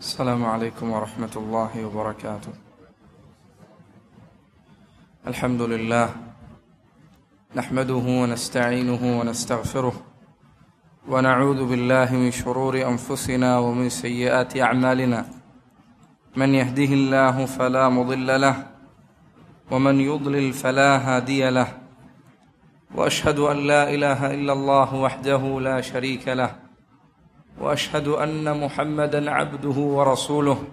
السلام عليكم ورحمة الله وبركاته الحمد لله نحمده ونستعينه ونستغفره ونعوذ بالله من شرور أنفسنا ومن سيئات أعمالنا من يهده الله فلا مضل له ومن يضلل فلا هادي له وأشهد أن لا إله إلا الله وحده لا شريك له واشهد ان محمدا عبده ورسوله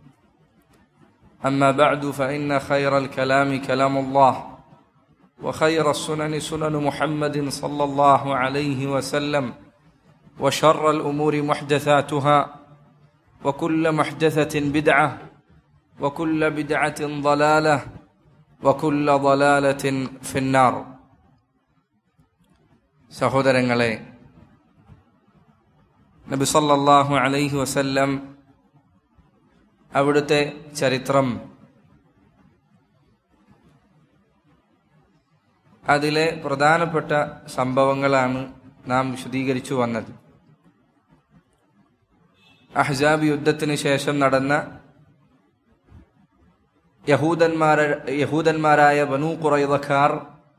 اما بعد فان خير الكلام كلام الله وخير السنن سنن محمد صلى الله عليه وسلم وشر الامور محدثاتها وكل محدثه بدعه وكل بدعه ضلاله وكل ضلاله في النار സഹോദരങ്ങളെ നബി സല്ലല്ലാഹു അലൈഹി വസല്ലം അവിടുത്തെ ചരിത്രം അതിലെ പ്രധാനപ്പെട്ട സംഭവങ്ങളാണ് നാം വിശദീകരിച്ചു വന്നത് അഹ്സാബ് യുദ്ധത്തിന് ശേഷം നടന്ന യഹൂദന്മാര യഹൂദന്മാരായ ബനു കുറൈതക്കാർ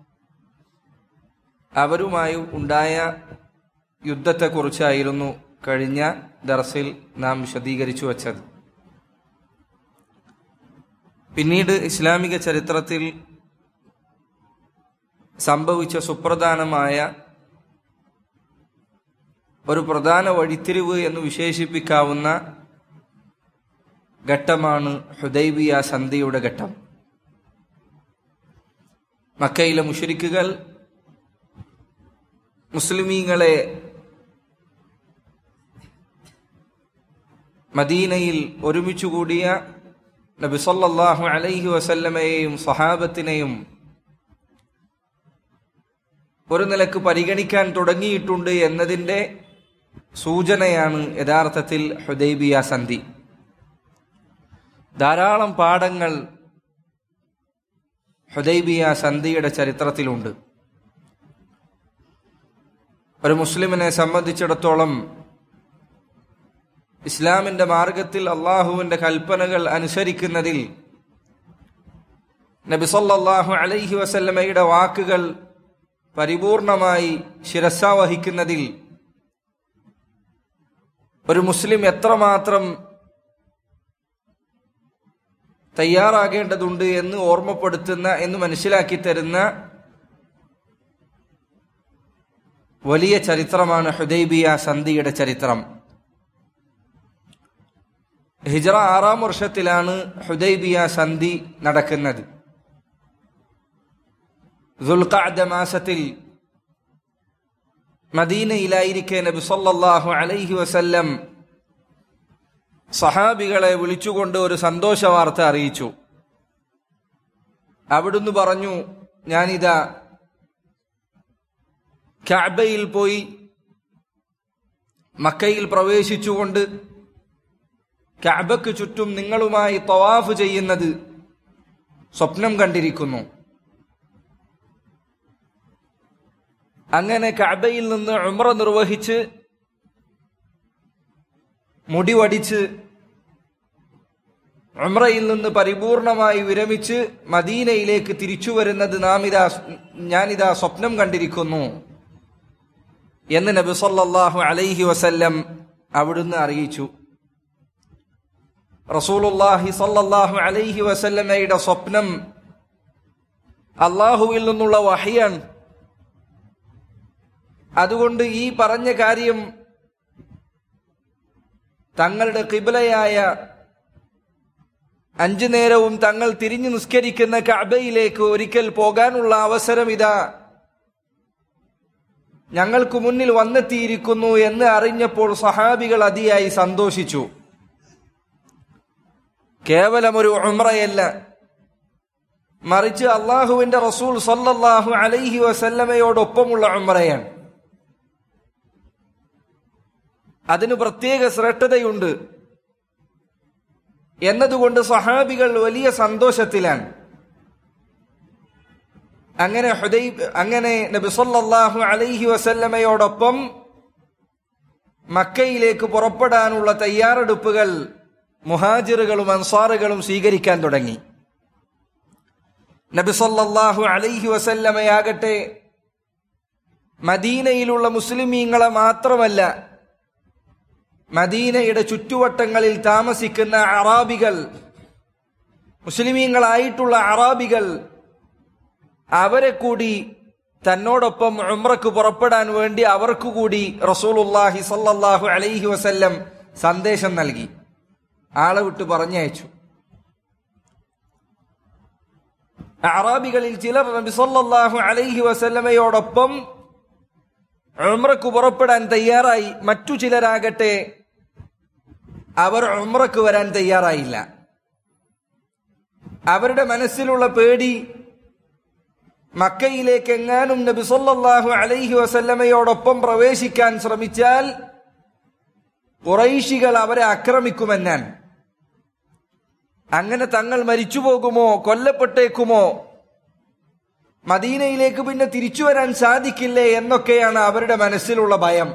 അവരുമായി ഉണ്ടായ യുദ്ധത്തെക്കുറിച്ചായിരുന്നു കഴിഞ്ഞ ദർസിൽ നാം വിശദീകരിച്ചു വച്ചത് പിന്നീട് ഇസ്ലാമിക ചരിത്രത്തിൽ സംഭവിച്ച സുപ്രധാനമായ ഒരു പ്രധാന വഴിത്തിരിവ് എന്ന് വിശേഷിപ്പിക്കാവുന്ന ഘട്ടമാണ് ഹുദൈബിയ സന്ധിയുടെ ഘട്ടം മക്കയിലെ മുഷരിക്കുകൾ മുസ്ലിമീങ്ങളെ മദീനയിൽ ഒരുമിച്ചുകൂടിയ നബി സല്ലല്ലാഹു അലൈഹി വസല്ലമയെയും സഹാബത്തിനെയും ഒരു നിലക്ക് പരിഗണിക്കാൻ തുടങ്ങിയിട്ടുണ്ട് എന്നതിൻ്റെ സൂചനയാണ് യഥാർത്ഥത്തിൽ ഹുദൈബിയ സന്ധി ധാരാളം പാഠങ്ങൾ ഹുദൈബിയ സന്ധിയുടെ ചരിത്രത്തിലുണ്ട് ഒരു മുസ്ലിമിനെ സംബന്ധിച്ചിടത്തോളം ഇസ്ലാമിന്റെ മാർഗത്തിൽ അള്ളാഹുവിന്റെ കൽപ്പനകൾ അനുസരിക്കുന്നതിൽ നബിസല്ലാഹു അലൈഹി വസല്ലമയുടെ വാക്കുകൾ പരിപൂർണമായി ശിരസ വഹിക്കുന്നതിൽ ഒരു മുസ്ലിം എത്രമാത്രം തയ്യാറാകേണ്ടതുണ്ട് എന്ന് ഓർമ്മപ്പെടുത്തുന്ന എന്ന് മനസ്സിലാക്കി തരുന്ന വലിയ ചരിത്രമാണ് ഹുദൈബിയ സന്ധിയുടെ ചരിത്രം ഹിജറ ആറാം വർഷത്തിലാണ് ഹുദൈബിയ സന്ധി നടക്കുന്നത് ദുൽഖഅദ മാസത്തിൽ മദീനയിലായിരിക്കെ നബി സല്ലല്ലാഹു അലൈഹി വസല്ലം സഹാബികളെ വിളിച്ചുകൊണ്ട് ഒരു സന്തോഷ വാർത്ത അറിയിച്ചു അവിടുന്ന് പറഞ്ഞു ഞാനിതാ കഅബയിൽ പോയി മക്കയിൽ പ്രവേശിച്ചുകൊണ്ട് കഅബക്ക് ചുറ്റും നിങ്ങളുമായി തവാഫ് ചെയ്യുന്നത് സ്വപ്നം കണ്ടിരിക്കുന്നു അങ്ങനെ കഅബയിൽ നിന്ന് ഉമ്ര നിർവഹിച്ച് മുടി വടിച്ച് ഉമ്രയിൽ നിന്ന് പരിപൂർണമായി വിരമിച്ച് മദീനയിലേക്ക് തിരിച്ചു വരുന്നത് നാം ഇതാ ഞാനിതാ സ്വപ്നം കണ്ടിരിക്കുന്നു എന്ന് നബി സല്ലല്ലാഹു അലൈഹി വസല്ലം അവിടുന്ന് അറിയിച്ചു റസൂലുള്ളാഹി സല്ലല്ലാഹു അലൈഹി വസല്ലമയുടെ സ്വപ്നം അള്ളാഹുവിൽ നിന്നുള്ള വഹിയാണ് അതുകൊണ്ട് ഈ പറഞ്ഞ കാര്യം തങ്ങളുടെ കിബിലയായ അഞ്ചു നേരവും തങ്ങൾ തിരിഞ്ഞു നിസ്കരിക്കുന്ന കഅബയിലേക്ക് ഒരിക്കൽ പോകാനുള്ള അവസരം ഇതാ ഞങ്ങൾക്ക് മുന്നിൽ വന്നെത്തിയിരിക്കുന്നു എന്ന് അറിഞ്ഞപ്പോൾ സഹാബികൾ അതിയായി സന്തോഷിച്ചു കേവലം ഒരു ഉമ്രയല്ല മറിച്ച് അള്ളാഹുവിന്റെ റസൂൽ സല്ലല്ലാഹു അലൈഹി വസല്ലമയോടൊപ്പമുള്ള ഉമ്രയാണ് അതിന് പ്രത്യേക ശ്രദ്ധതയുണ്ട് എന്നതുകൊണ്ട് സഹാബികൾ വലിയ സന്തോഷത്തിലാണ് അങ്ങനെ ഹുദൈബ് അങ്ങനെ നബി സല്ലല്ലാഹു അലൈഹി വസല്ലമയോടൊപ്പം മക്കയിലേക്ക് പുറപ്പെടാനുള്ള തയ്യാറെടുപ്പുകൾ മുഹാജിറുകളും അൻസാറുകളും സ്വീകരിക്കാൻ തുടങ്ങി നബി സല്ലല്ലാഹു അലൈഹി വസല്ലമയാകട്ടെ മദീനയിലുള്ള മുസ്ലിമീങ്ങളെ മാത്രമല്ല മദീനയുടെ ചുറ്റുവട്ടങ്ങളിൽ താമസിക്കുന്ന അറാബികൾ മുസ്ലിമീങ്ങളായിട്ടുള്ള അറാബികൾ അവരെ കൂടി തന്നോടൊപ്പം ഉംറക്ക് പുറപ്പെടാൻ വേണ്ടി അവർക്കു കൂടി റസൂലുല്ലാഹി സല്ലല്ലാഹു അലൈഹി വസല്ലം സന്ദേശം നൽകി ആളെ വിട്ട് പറഞ്ഞയച്ചു അറാബികളിൽ ചിലർ നബി സല്ലല്ലാഹു അലൈഹി വസല്ലമയോടൊപ്പം ഉംറക്ക് പുറപ്പെടാൻ തയ്യാറായി മറ്റു ചിലരാകട്ടെ അവർ ഉംറക്ക് വരാൻ തയ്യാറായില്ല അവരുടെ മനസ്സിലുള്ള പേടി മക്കയിലേക്ക് എങ്ങാനും നബി സല്ലല്ലാഹു അലൈഹി വസല്ലമയോടൊപ്പം പ്രവേശിക്കാൻ ശ്രമിച്ചാൽ കുറൈശികൾ അവരെ ആക്രമിക്കുമെന്നാൻ അങ്ങനെ തങ്ങൾ മരിച്ചു പോകുമോ കൊല്ലപ്പെട്ടേക്കുമോ മദീനയിലേക്ക് പിന്നെ തിരിച്ചു വരാൻ സാധിക്കില്ലേ എന്നൊക്കെയാണ് അവരുടെ മനസ്സിലുള്ള ഭയം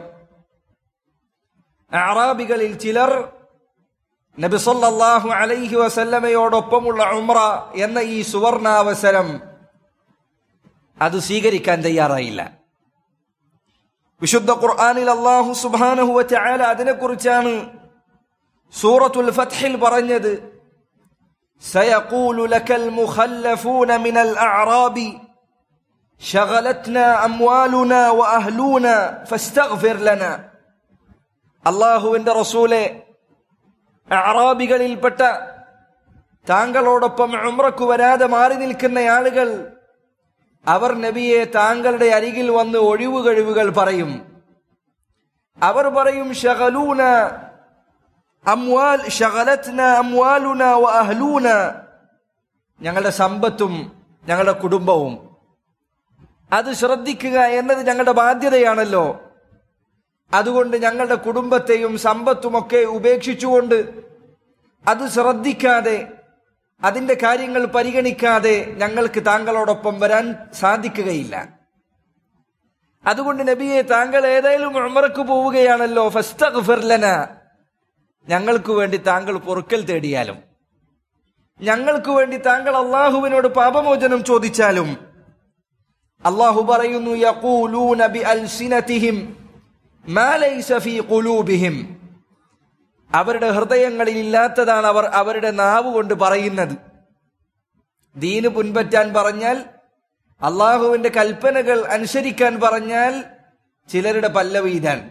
അറാബികളിൽ ചിലർ നബി സല്ലല്ലാഹു അലൈഹി വസല്ലമയോടൊപ്പമുള്ള ഉംറ എന്ന ഈ സുവർണാവസരം അത് സ്വീകരിക്കാൻ തയ്യാറായില്ല വിശുദ്ധ ഖുർആനിൽ അള്ളാഹു സുബ്ഹാനഹു വതആല അതിനെക്കുറിച്ചാണ് സൂറത്തുൽ ഫത്ഹിൽ പറഞ്ഞത് سيقول لك المخلفون من الأعراب شغلتنا أموالنا وأهلنا فاستغفر لنا അള്ളാഹുവിന്റെ റസൂലെ അറാബികളിൽപ്പെട്ട താങ്കളോടൊപ്പം ഉംറക്ക് വരാതെ മാറി നിൽക്കുന്ന ആളുകൾ അവർ നബിയെ താങ്കളുടെ അരികിൽ വന്ന് ഒഴിവ് കഴിവുകൾ പറയും അവർ പറയും ഷഗലൂന അംവാൽ ഷഗലത്ന അംവാലുന വ അഹ്ലൂന ഞങ്ങളുടെ സമ്പത്തും ഞങ്ങളുടെ കുടുംബവും അത് ശ്രദ്ധിക്കുക എന്നത് ഞങ്ങളുടെ ബാധ്യതയാണല്ലോ അതുകൊണ്ട് ഞങ്ങളുടെ കുടുംബത്തെയും സമ്പത്തുമൊക്കെ ഉപേക്ഷിച്ചുകൊണ്ട് അത് ശ്രദ്ധിക്കാതെ അതിന്റെ കാര്യങ്ങൾ പരിഗണിക്കാതെ ഞങ്ങൾക്ക് താങ്കളോടൊപ്പം വരാൻ സാധിക്കുകയില്ല അതുകൊണ്ട് നബിയെ താങ്കൾ ഏതായാലും ഉമറക്ക് പോവുകയാണല്ലോ ഫസ്തഗ്ഫിർലന ഞങ്ങൾക്ക് വേണ്ടി താങ്കൾ പൊറുക്കൽ തേടിയാലും ഞങ്ങൾക്ക് വേണ്ടി താങ്കൾ അള്ളാഹുവിനോട് പാപമോചനം ചോദിച്ചാലും അള്ളാഹു പറയുന്നു യഖൂലൂന ബി അൽസിനതിഹിം മാ ലൈസ ഫീ ഖുലൂബിഹിം അവരുടെ ഹൃദയങ്ങളിൽ ഇല്ലാത്തതാണ് അവർ അവരുടെ നാവ് കൊണ്ട് പറയുന്നത് ദീന് പിൻപറ്റാൻ പറഞ്ഞാൽ അള്ളാഹുവിന്റെ കൽപ്പനകൾ അനുസരിക്കാൻ പറഞ്ഞാൽ ചിലരുടെ പല്ലവി ഇതാണ്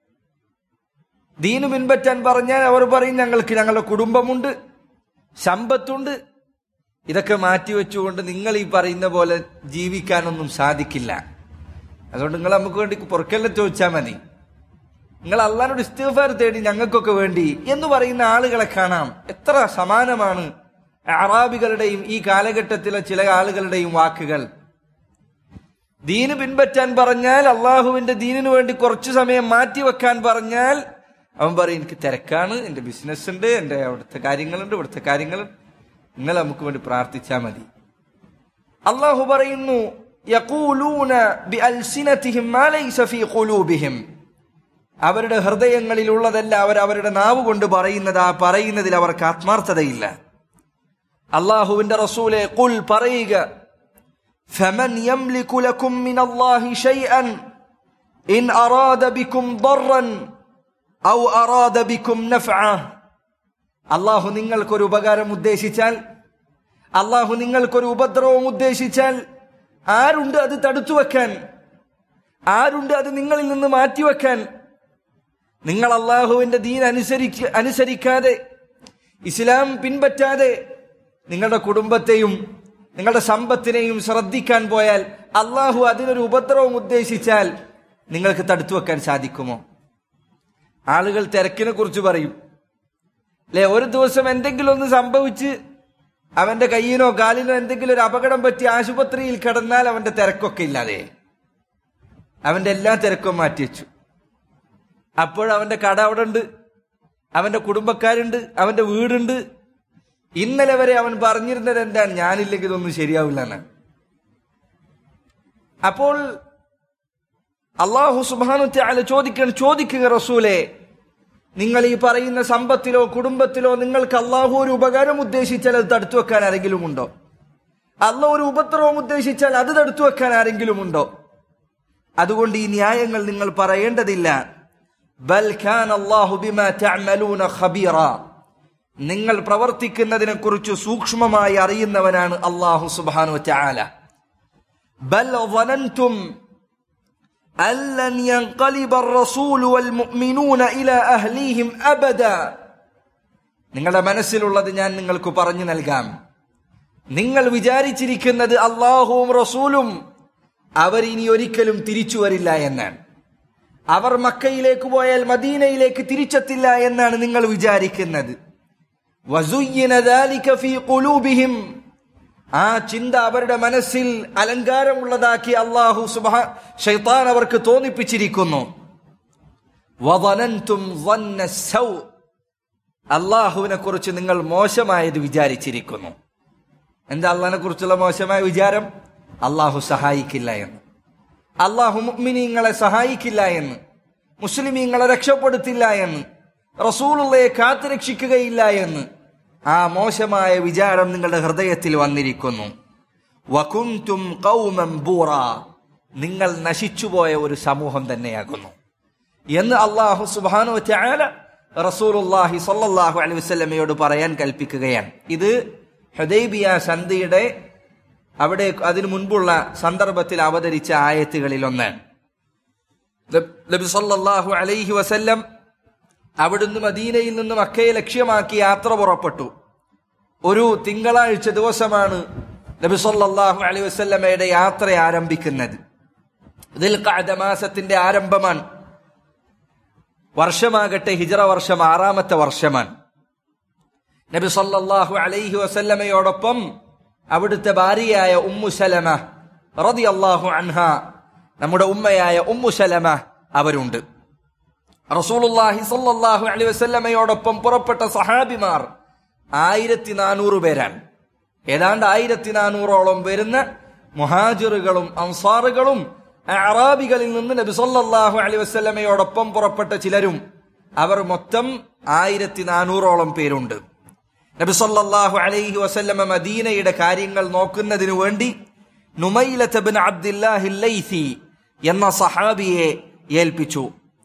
ദീന് പിൻപറ്റാൻ പറഞ്ഞാൽ അവർ പറയും ഞങ്ങൾക്ക് ഞങ്ങളുടെ കുടുംബമുണ്ട് സമ്പത്തുണ്ട് ഇതൊക്കെ മാറ്റിവെച്ചുകൊണ്ട് നിങ്ങൾ ഈ പറയുന്ന പോലെ ജീവിക്കാനൊന്നും സാധിക്കില്ല അതുകൊണ്ട് നിങ്ങൾ നമുക്ക് വേണ്ടി പുറക്കെല്ലാം ചോദിച്ചാൽ മതി നിങ്ങൾ അള്ളാനോട് ഇസ്തിഫാർ തേടി ഞങ്ങൾക്കൊക്കെ വേണ്ടി എന്ന് പറയുന്ന ആളുകളെ കാണാം എത്ര സമാനമാണ് അറാബികളുടെയും ഈ കാലഘട്ടത്തിലെ ചില ആളുകളുടെയും വാക്കുകൾ ദീന് പിൻപറ്റാൻ പറഞ്ഞാൽ അള്ളാഹുവിന്റെ ദീനിനു വേണ്ടി കുറച്ചു സമയം മാറ്റിവെക്കാൻ പറഞ്ഞാൽ അവൻ പറയും എനിക്ക് തിരക്കാണ് എന്റെ ബിസിനസ് ഉണ്ട് എന്റെ അവിടുത്തെ കാര്യങ്ങളുണ്ട് ഇവിടുത്തെ കാര്യങ്ങളുണ്ട് നിങ്ങൾ നമുക്ക് വേണ്ടി പ്രാർത്ഥിച്ചാൽ മതി അള്ളാഹു പറയുന്നു യഖൂലൂന ബിഅൽസിനതിഹിം മാ ലൈസ ഫീ ഖുലൂബിഹിം അവരുടെ ഹൃദയങ്ങളിലുള്ളതല്ല അവർ അവരുടെ നാവ് കൊണ്ട് പറയുന്നത് ആ പറയുന്നതിൽ അവർക്ക് ആത്മാർത്ഥതയില്ല അള്ളാഹുവിന്റെ റസൂലെ കുൽ പറയുക فمن يملك لكم من الله شيئا إن أراد بكم ضرا أو أراد بكم نفعا അള്ളാഹു നിങ്ങൾക്കൊരു ഉപകാരം ഉദ്ദേശിച്ചാൽ അള്ളാഹു നിങ്ങൾക്കൊരു ഉപദ്രവം ഉദ്ദേശിച്ചാൽ ആരുണ്ട് അത് തടുത്തു വെക്കാൻ ആരുണ്ട് അത് നിങ്ങളിൽ നിന്ന് മാറ്റിവെക്കാൻ നിങ്ങൾ അള്ളാഹുവിന്റെ ദീൻ അനുസരിക്ക അനുസരിക്കാതെ ഇസ്ലാം പിൻപറ്റാതെ നിങ്ങളുടെ കുടുംബത്തെയും നിങ്ങളുടെ സമ്പത്തിനെയും ശ്രദ്ധിക്കാൻ പോയാൽ അള്ളാഹു അതിനൊരു ഉപദ്രവം ഉദ്ദേശിച്ചാൽ നിങ്ങൾക്ക് തടുത്തു വെക്കാൻ സാധിക്കുമോ ആളുകൾ തിരക്കിനെ കുറിച്ച് പറയും അല്ലെ ഒരു ദിവസം എന്തെങ്കിലും ഒന്ന് സംഭവിച്ച് അവന്റെ കയ്യിനോ കാലിനോ എന്തെങ്കിലും ഒരു അപകടം പറ്റി ആശുപത്രിയിൽ കിടന്നാൽ അവന്റെ തിരക്കൊക്കെ ഇല്ലാതെ അവന്റെ എല്ലാ തിരക്കും മാറ്റിവെച്ചു അപ്പോഴവന്റെ കട അവിടെ ഉണ്ട് അവന്റെ കുടുംബക്കാരുണ്ട് അവന്റെ വീടുണ്ട് ഇന്നലെ വരെ അവൻ പറഞ്ഞിരുന്നത് എന്താണ് ഞാനില്ലെങ്കിൽ ഇതൊന്നും ശരിയാവില്ല എന്ന് അപ്പോൾ അള്ളാഹു സുബാനു അല ചോദിക്കണം ചോദിക്കുക റസൂലെ നിങ്ങൾ ഈ പറയുന്ന സമ്പത്തിലോ കുടുംബത്തിലോ നിങ്ങൾക്ക് അള്ളാഹു ഒരു ഉപകാരം ഉദ്ദേശിച്ചാൽ അത് തടുത്തു വെക്കാൻ ആരെങ്കിലും ഉണ്ടോ അല്ല ഒരു ഉപദ്രവം ഉദ്ദേശിച്ചാൽ അത് തടുത്തു വെക്കാൻ ആരെങ്കിലും ഉണ്ടോ അതുകൊണ്ട് ഈ ന്യായങ്ങൾ നിങ്ങൾ പറയേണ്ടതില്ല ബൽ ഖാൻ അല്ലാഹു ബിമാ തഅമലൂന ഖബീറ നിങ്ങൾ പ്രവർത്തിക്കുന്നതിനെ കുറിച്ച് സൂക്ഷ്മമായി അറിയുന്നവനാണ് അള്ളാഹു സുബ്ഹാനഹു വതആല ബൽ ظننتم أن لن ينقلب الرسول والمؤمنون إلى أهليهم أبدا നിങ്ങളുടെ മനസ്സിലുള്ളത് ഞാൻ നിങ്ങൾക്ക് പറഞ്ഞു നൽകാം നിങ്ങൾ വിചാരിച്ചിരിക്കുന്നത് അള്ളാഹുവും റസൂലും അവർ ഇനി ഒരിക്കലും തിരിച്ചു വരില്ല എന്നാണ് അവർ മക്കയിലേക്ക് പോയാൽ മദീനയിലേക്ക് തിരിച്ചെത്തില്ല എന്നാണ് നിങ്ങൾ വിചാരിക്കുന്നത് വസുയ്യിന ذلك في قلوبهم ആ ചിന്ത അവരുടെ മനസ്സിൽ അലങ്കാരമുള്ളതാക്കി അള്ളാഹു സുബഹ ഷൈത്താൻ അവർക്ക് തോന്നിപ്പിച്ചിരിക്കുന്നു വദനന്തും ظن السوء അള്ളാഹുവിനെ കുറിച്ച് നിങ്ങൾ മോശമായത് വിചാരിച്ചിരിക്കുന്നു എന്താ അള്ളാഹിനെ കുറിച്ചുള്ള മോശമായ വിചാരം അള്ളാഹു സഹായിക്കില്ല എന്ന് അള്ളാഹു മുഅ്മിനീങ്ങളെ സഹായിക്കില്ല എന്ന് മുസ്ലിമീങ്ങളെ രക്ഷപ്പെടുത്തില്ല എന്ന് റസൂലുള്ളയെ കാത്തുരക്ഷിക്കുകയില്ല എന്ന് ആ മോശമായ വിചാരം നിങ്ങളുടെ ഹൃദയത്തിൽ വന്നിരിക്കുന്നു വകുന്തും ഖൗമൻ ബൂറ നിങ്ങൾ നശിച്ചുപോയ ഒരു സമൂഹം തന്നെയാകുന്നു എന്ന് അള്ളാഹു സുബാനു ചാല റസൂലുല്ലാഹി സല്ലല്ലാഹു അലൈഹി വസല്ലമയോട് പറയാൻ കൽപ്പിക്കുകയാണ് ഇത് ഹുദൈബിയ സന്ധിയുടെ അവിടെ അതിനു മുൻപുള്ള സന്ദർഭത്തിൽ അവതരിച്ച ആയത്തുകളിൽ ഒന്ന് നബി സല്ലല്ലാഹു അലൈഹി വസല്ലം അവിടുന്ന് മദീനയിൽ നിന്ന് മക്കയെ ലക്ഷ്യമാക്കി യാത്ര പുറപ്പെട്ടു ഒരു തിങ്കളാഴ്ച ദിവസമാണ് നബി സല്ലല്ലാഹു അലൈഹി വസല്ലമയുടെ യാത്ര ആരംഭിക്കുന്നത് ഇതിൽ മാസത്തിന്റെ ആരംഭമാണ് വർഷമാകട്ടെ ഹിജറ വർഷം ആറാമത്തെ വർഷമാണ് നബി സല്ലല്ലാഹു അലൈഹി വസല്ലമയോടൊപ്പം അവിടുത്തെ ഭാര്യയായ ഉമ്മു സലമ റളിയല്ലാഹു അൻഹ നമ്മുടെ ഉമ്മയായ ഉമ്മു സലമ അവരുണ്ട് റസൂലുള്ളാഹി സല്ലല്ലാഹു അലൈഹി വസല്ലമയോടൊപ്പം പുറപ്പെട്ട സഹാബിമാർ ആയിരത്തി നാനൂറ് പേരാണ് ഏതാണ്ട് ആയിരത്തി നാനൂറോളം വരുന്ന മുഹാജിറുകളും അൻസാറുകളും അറാബികളിൽ നിന്ന് നബി സല്ലല്ലാഹു അലൈഹി വസല്ലമയോടൊപ്പം പുറപ്പെട്ട ചിലരും അവർ മൊത്തം ആയിരത്തി നാനൂറോളം പേരുണ്ട് നബി സല്ലല്ലാഹു അലൈഹി വസല്ലമ മദീനയുടെ കാര്യങ്ങൾ നോക്കുന്നതിനു വേണ്ടി നുമൈലത്ത് ബിൻ അബ്ദുല്ലാഹി ലൈസി എന്ന സഹാബിയെ ഏൽപ്പിച്ചു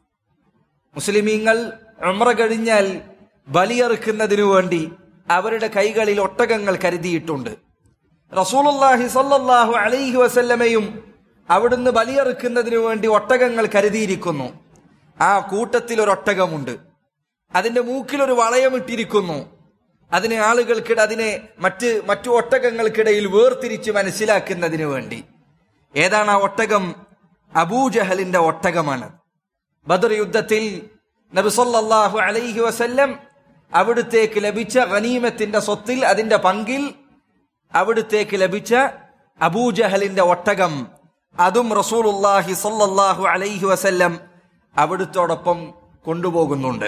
മുസ്ലിമീങ്ങൾ ഉംറ കഴിഞ്ഞാൽ ബലിയറുക്കുന്നതിനു വേണ്ടി അവരുടെ കൈകളിൽ ഒട്ടകങ്ങൾ കരുതിയിട്ടുണ്ട് റസൂലുള്ളാഹി സല്ലല്ലാഹു അലൈഹി വസല്ലമയും അവിടുന്ന് ബലിയറുക്കുന്നതിനു വേണ്ടി ഒട്ടകങ്ങൾ കരുതിയിരിക്കുന്നു ആ കൂട്ടത്തിൽ ഒരു ഒട്ടകമുണ്ട് അതിന്റെ മൂക്കിൽ ഒരു വളയമിട്ടിരിക്കുന്നു അതിനെ ആളുകൾക്കിടെ അതിനെ മറ്റ് മറ്റു ഒട്ടകങ്ങൾക്കിടയിൽ വേർതിരിച്ച് മനസ്സിലാക്കുന്നതിന് വേണ്ടി ഏതാണ് ആ ഒട്ടകം അബൂജഹലിന്റെ ഒട്ടകമാണ് ബദർ യുദ്ധത്തിൽ നബി സല്ലല്ലാഹു അലൈഹി വസല്ലം അവിടുത്തേക്ക് ലഭിച്ച ഗനീമത്തിന്റെ സ്വത്തിൽ അതിന്റെ പങ്കിൽ അവിടുത്തേക്ക് ലഭിച്ച അബൂജഹലിന്റെ ഒട്ടകം അതും റസൂലുള്ളാഹി സല്ലല്ലാഹു അലൈഹി വസല്ലം അവിടുത്തോടൊപ്പം കൊണ്ടുപോകുന്നുണ്ട്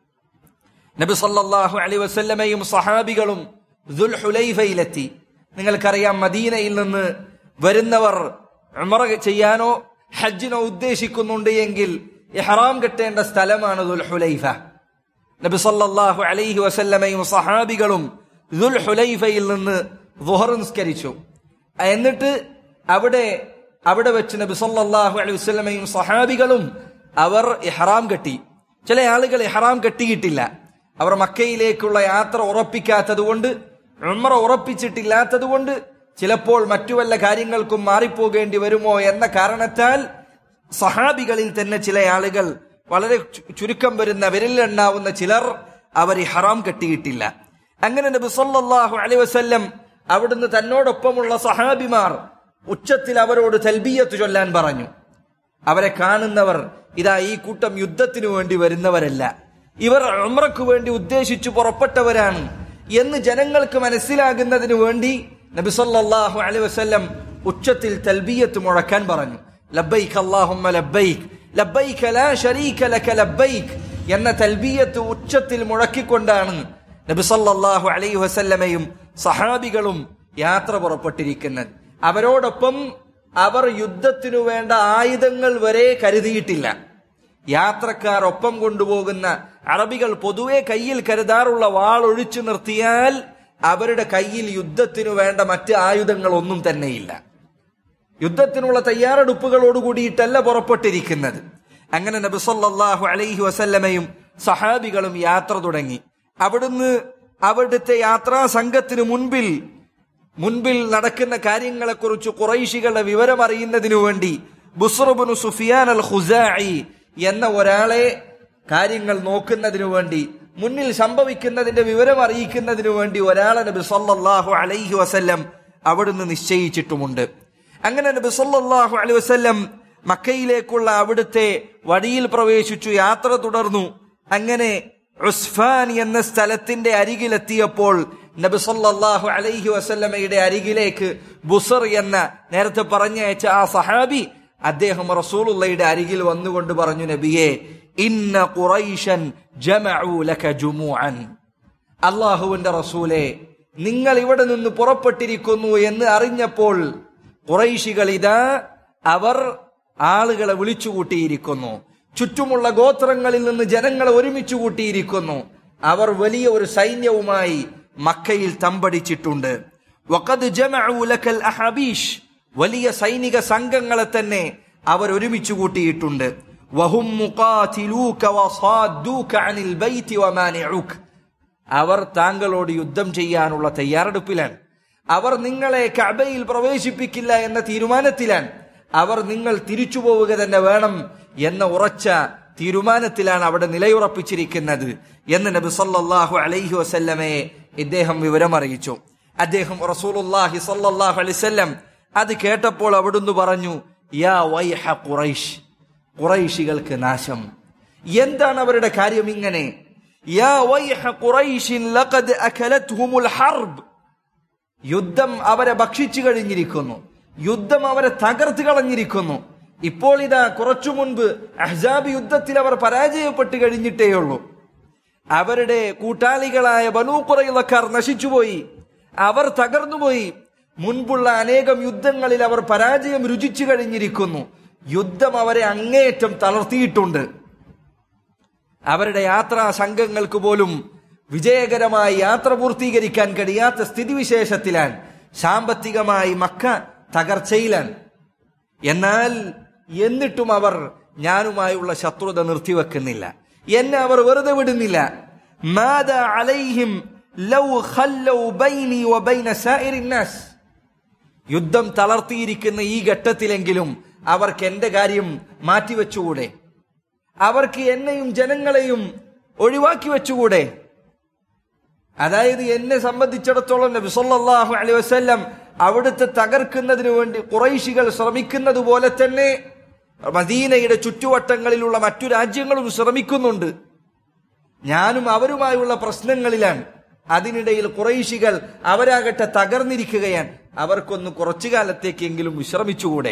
നബി സല്ലല്ലാഹു അലൈഹി വസല്ലമയും സഹാബികളും ദുൽഹുലൈഫയിലെത്തി നിങ്ങൾക്കറിയാം മദീനയിൽ നിന്ന് വരുന്നവർ ഉമറ ചെയ്യാനോ ഹജ്ജിനോ ഉദ്ദേശിക്കുന്നുണ്ട് എങ്കിൽ ഇഹ്റാം കെട്ടേണ്ട സ്ഥലമാണ് ദുൽഹുലൈഫ നബി സല്ലല്ലാഹു അലൈഹി വസല്ലമയും സഹാബികളും ദുൽഹുലൈഫയിൽ നിന്ന് ളുഹർ നിസ്കരിച്ചു എന്നിട്ട് അവിടെ അവിടെ വെച്ച് നബി സല്ലല്ലാഹു അലൈഹി വസല്ലമയും സഹാബികളും അവർ ഇഹ്റാം കെട്ടി ചില ആളുകൾ ഇഹ്റാം കെട്ടിയിട്ടില്ല അവർ മക്കയിലേക്കുള്ള യാത്ര ഉറപ്പിക്കാത്തത് കൊണ്ട് ഉമ്ര ഉറപ്പിച്ചിട്ടില്ലാത്തത് കൊണ്ട് ചിലപ്പോൾ മറ്റു വല്ല കാര്യങ്ങൾക്കും മാറിപ്പോകേണ്ടി വരുമോ എന്ന കാരണത്താൽ സഹാബികളിൽ തന്നെ ചില ആളുകൾ വളരെ ചു- ചുരുക്കം വരുന്ന വിരലിലെണ്ണാവുന്ന ചിലർ അവർ ഈ ഹറാം കെട്ടിയിട്ടില്ല അങ്ങനെ നബി സല്ലല്ലാഹു അലൈഹി വസല്ലം അവിടുന്ന് തന്നോടൊപ്പമുള്ള സഹാബിമാർ ഉച്ചത്തിൽ അവരോട് തൽബിയത്ത് ചൊല്ലാൻ പറഞ്ഞു അവരെ കാണുന്നവർ ഇതാ ഈ കൂട്ടം യുദ്ധത്തിനു വേണ്ടി വരുന്നവരല്ല ഇവർ ഉംറയ്ക്ക് വേണ്ടി ഉദ്ദേശിച്ചു പുറപ്പെട്ടവരാണ് എന്ന് ജനങ്ങൾക്ക് മനസ്സിലാകുന്നതിന് വേണ്ടി നബി സല്ലല്ലാഹു അലൈഹി വസല്ലം ഉച്ചത്തിൽ തൽബിയത്ത് മുഴക്കാൻ പറഞ്ഞു ലബ്ബൈക് അല്ലാഹുമ്മ ലബ്ബൈക് ലബ്ബൈക ലാ ശരീക ലക ലബ്ബൈക് എന്ന തൽബിയത്ത് ഉച്ചത്തിൽ മുഴക്കിക്കൊണ്ടാണ് നബി സല്ലല്ലാഹു അലൈഹി വസല്ലമയും സഹാബികളും യാത്ര പുറപ്പെട്ടിരിക്കുന്നത് അവരോടൊപ്പം അവർ യുദ്ധത്തിനു വേണ്ട ആയുധങ്ങൾ വരെ കരുതിയിട്ടില്ല യാത്രക്കാർ ഒപ്പം കൊണ്ടുപോകുന്ന അറബികൾ പൊതുവെ കയ്യിൽ കരുതാറുള്ള വാൾ ഒഴിച്ചു നിർത്തിയാൽ അവരുടെ കയ്യിൽ യുദ്ധത്തിനു വേണ്ട മറ്റ് ആയുധങ്ങളൊന്നും തന്നെയില്ല യുദ്ധത്തിനുള്ള തയ്യാറെടുപ്പുകളോട് കൂടിയിട്ടല്ല പുറപ്പെട്ടിരിക്കുന്നത് അങ്ങനെ നബി സല്ലല്ലാഹു അലൈഹി വസല്ലമയും സഹാബികളും യാത്ര തുടങ്ങി അവിടുന്ന് അവിടുത്തെ യാത്രാ സംഘത്തിന് മുൻപിൽ മുൻപിൽ നടക്കുന്ന കാര്യങ്ങളെക്കുറിച്ച് കുറൈശികളുടെ വിവരം അറിയുന്നതിനു വേണ്ടി ബുസ്റുബിനു സുഫിയാൻ അൽ ഖുസായി എന്ന ഒരാളെ കാര്യങ്ങൾ നോക്കുന്നതിനു വേണ്ടി മുന്നിൽ സംഭവിക്കുന്നതിന്റെ വിവരം അറിയിക്കുന്നതിനു വേണ്ടി ഒരാളെ നബി സല്ലല്ലാഹു അലൈഹി വസല്ലം അവിടുന്ന് നിശ്ചയിച്ചിട്ടുമുണ്ട് അങ്ങനെ നബി സല്ലല്ലാഹു അലൈഹി വസല്ലം മക്കയിലേക്കുള്ള അവിടുത്തെ വഴിയിൽ പ്രവേശിച്ചു യാത്ര തുടർന്നു അങ്ങനെ ഉസ്ഫാൻ എന്ന സ്ഥലത്തിന്റെ അരികിലെത്തിയപ്പോൾ നബി സല്ലല്ലാഹു അലൈഹി വസല്ലമയുടെ അരികിലേക്ക് ബുസർ എന്ന നേരത്തെ പറഞ്ഞയച്ച ആ സഹാബി അദ്ദേഹം റസൂലുള്ളയുടെ അരികിൽ വന്നുകൊണ്ട് പറഞ്ഞു നബിയെ ഇന്ന ഖുറൈശൻ ജമഉ ലക ജുമുഅൻ അള്ളാഹുവിന്റെ റസൂലെ നിങ്ങൾ ഇവിടെ നിന്ന് പുറപ്പെട്ടിരിക്കുന്നു എന്ന് അറിഞ്ഞപ്പോൾ കുറൈശികൾ ഇതാ അവർ ആളുകളെ വിളിച്ചുകൂട്ടിയിരിക്കുന്നു ചുറ്റുമുള്ള ഗോത്രങ്ങളിൽ നിന്ന് ജനങ്ങളെ ഒരുമിച്ച് കൂട്ടിയിരിക്കുന്നു അവർ വലിയ ഒരു സൈന്യവുമായി മക്കയിൽ തമ്പടിച്ചിട്ടുണ്ട് വഖദ് ജമഉ ലക്കൽ അഹബീഷ് വലിയ സൈനിക സംഘങ്ങളെ തന്നെ അവർ ഒരുമിച്ച് കൂട്ടിയിട്ടുണ്ട് വഹും മുഖാതിലൂക വസാദ്ദൂക അനിൽ ബൈതി വമാനിഉക അവർ താങ്കളോട് യുദ്ധം ചെയ്യാനുള്ള തയ്യാറെടുപ്പിലാണ് അവർ നിങ്ങളെ കഅബയിൽ പ്രവേശിപ്പിക്കില്ല എന്ന തീരുമാനത്തിലാണ് അവർ നിങ്ങൾ തിരിച്ചു പോവുക തന്നെ വേണം എന്ന ഉറച്ച തീരുമാനത്തിലാണ് അവിടെ നിലയുറപ്പിച്ചിരിക്കുന്നത് എന്ന് നബി സല്ലല്ലാഹു അലൈഹി വസല്ലമയെ ഇദ്ദേഹം വിവരം അറിയിച്ചു അദ്ദേഹം റസൂലുള്ളാഹി സല്ലല്ലാഹു അലൈഹി വസല്ലം അത് കേട്ടപ്പോൾ അവിടുന്ന് പറഞ്ഞു യാ വൈഹ ഖുറൈഷ് ഖുറൈശികൾക്ക് നാശം എന്താണ് അവരുടെ കാര്യം ഇങ്ങനെ യാ വൈഹ ഖുറൈഷിൻ ലഖദ് അകലത്ഹുമുൽ ഹർബ് യുദ്ധം അവരെ ഭക്ഷിച്ചു കഴിഞ്ഞിരിക്കുന്നു യുദ്ധം അവരെ തകർത്ത് കളഞ്ഞിരിക്കുന്നു ഇപ്പോൾ ഇതാ കുറച്ചു മുൻപ് അഹ്സാബ് യുദ്ധത്തിൽ അവർ പരാജയപ്പെട്ട് കഴിഞ്ഞിട്ടേയുള്ളൂ അവരുടെ കൂട്ടാളികളായ ബനൂക്കുറയിലക്കാർ നശിച്ചുപോയി അവർ തകർന്നുപോയി മുൻപുള്ള അനേകം യുദ്ധങ്ങളിൽ അവർ പരാജയം രുചിച്ചു കഴിഞ്ഞിരിക്കുന്നു യുദ്ധം അവരെ അങ്ങേയറ്റം തളർത്തിയിട്ടുണ്ട് അവരുടെ യാത്രാ സംഘങ്ങൾക്ക് പോലും വിജയകരമായി യാത്ര പൂർത്തീകരിക്കാൻ കഴിയാത്ത സ്ഥിതിവിശേഷത്തിലാണ് സാമ്പത്തികമായി മക്ക തകർച്ചയിലാണ് എന്നാൽ എന്നിട്ടും അവർ ഞാനുമായുള്ള ശത്രുത നിർത്തിവെക്കുന്നില്ല എന്നെ അവർ വെറുതെ വിടുന്നില്ല മാദ അലൈഹിം ലൗ ഖല്ലൗ ബൈനി വബൈന സായിറിൻ നാസ് യുദ്ധം തളർത്തിയിരിക്കുന്ന ഈ ഘട്ടത്തിലെങ്കിലും അവർക്ക് എന്റെ കാര്യം മാറ്റിവെച്ചുകൂടെ അവർക്ക് എന്നെയും ജനങ്ങളെയും ഒഴിവാക്കി വെച്ചുകൂടെ അതായത് എന്നെ സംബന്ധിച്ചിടത്തോളം നബി സല്ലല്ലാഹു അലൈഹി വസല്ലം അവിടുത്തെ തകർക്കുന്നതിന് വേണ്ടി കുറൈശികൾ ശ്രമിക്കുന്നത് പോലെ തന്നെ മദീനയുടെ ചുറ്റുവട്ടങ്ങളിലുള്ള മറ്റു രാജ്യങ്ങളും ശ്രമിക്കുന്നുണ്ട് ഞാനും അവരുമായുള്ള പ്രശ്നങ്ങളിലാണ് അതിനിടയിൽ കുറൈശികൾ അവരാകട്ടെ തകർന്നിരിക്കുകയാണ് അവർക്കൊന്ന് കുറച്ചു കാലത്തേക്കെങ്കിലും വിശ്രമിച്ചുകൂടെ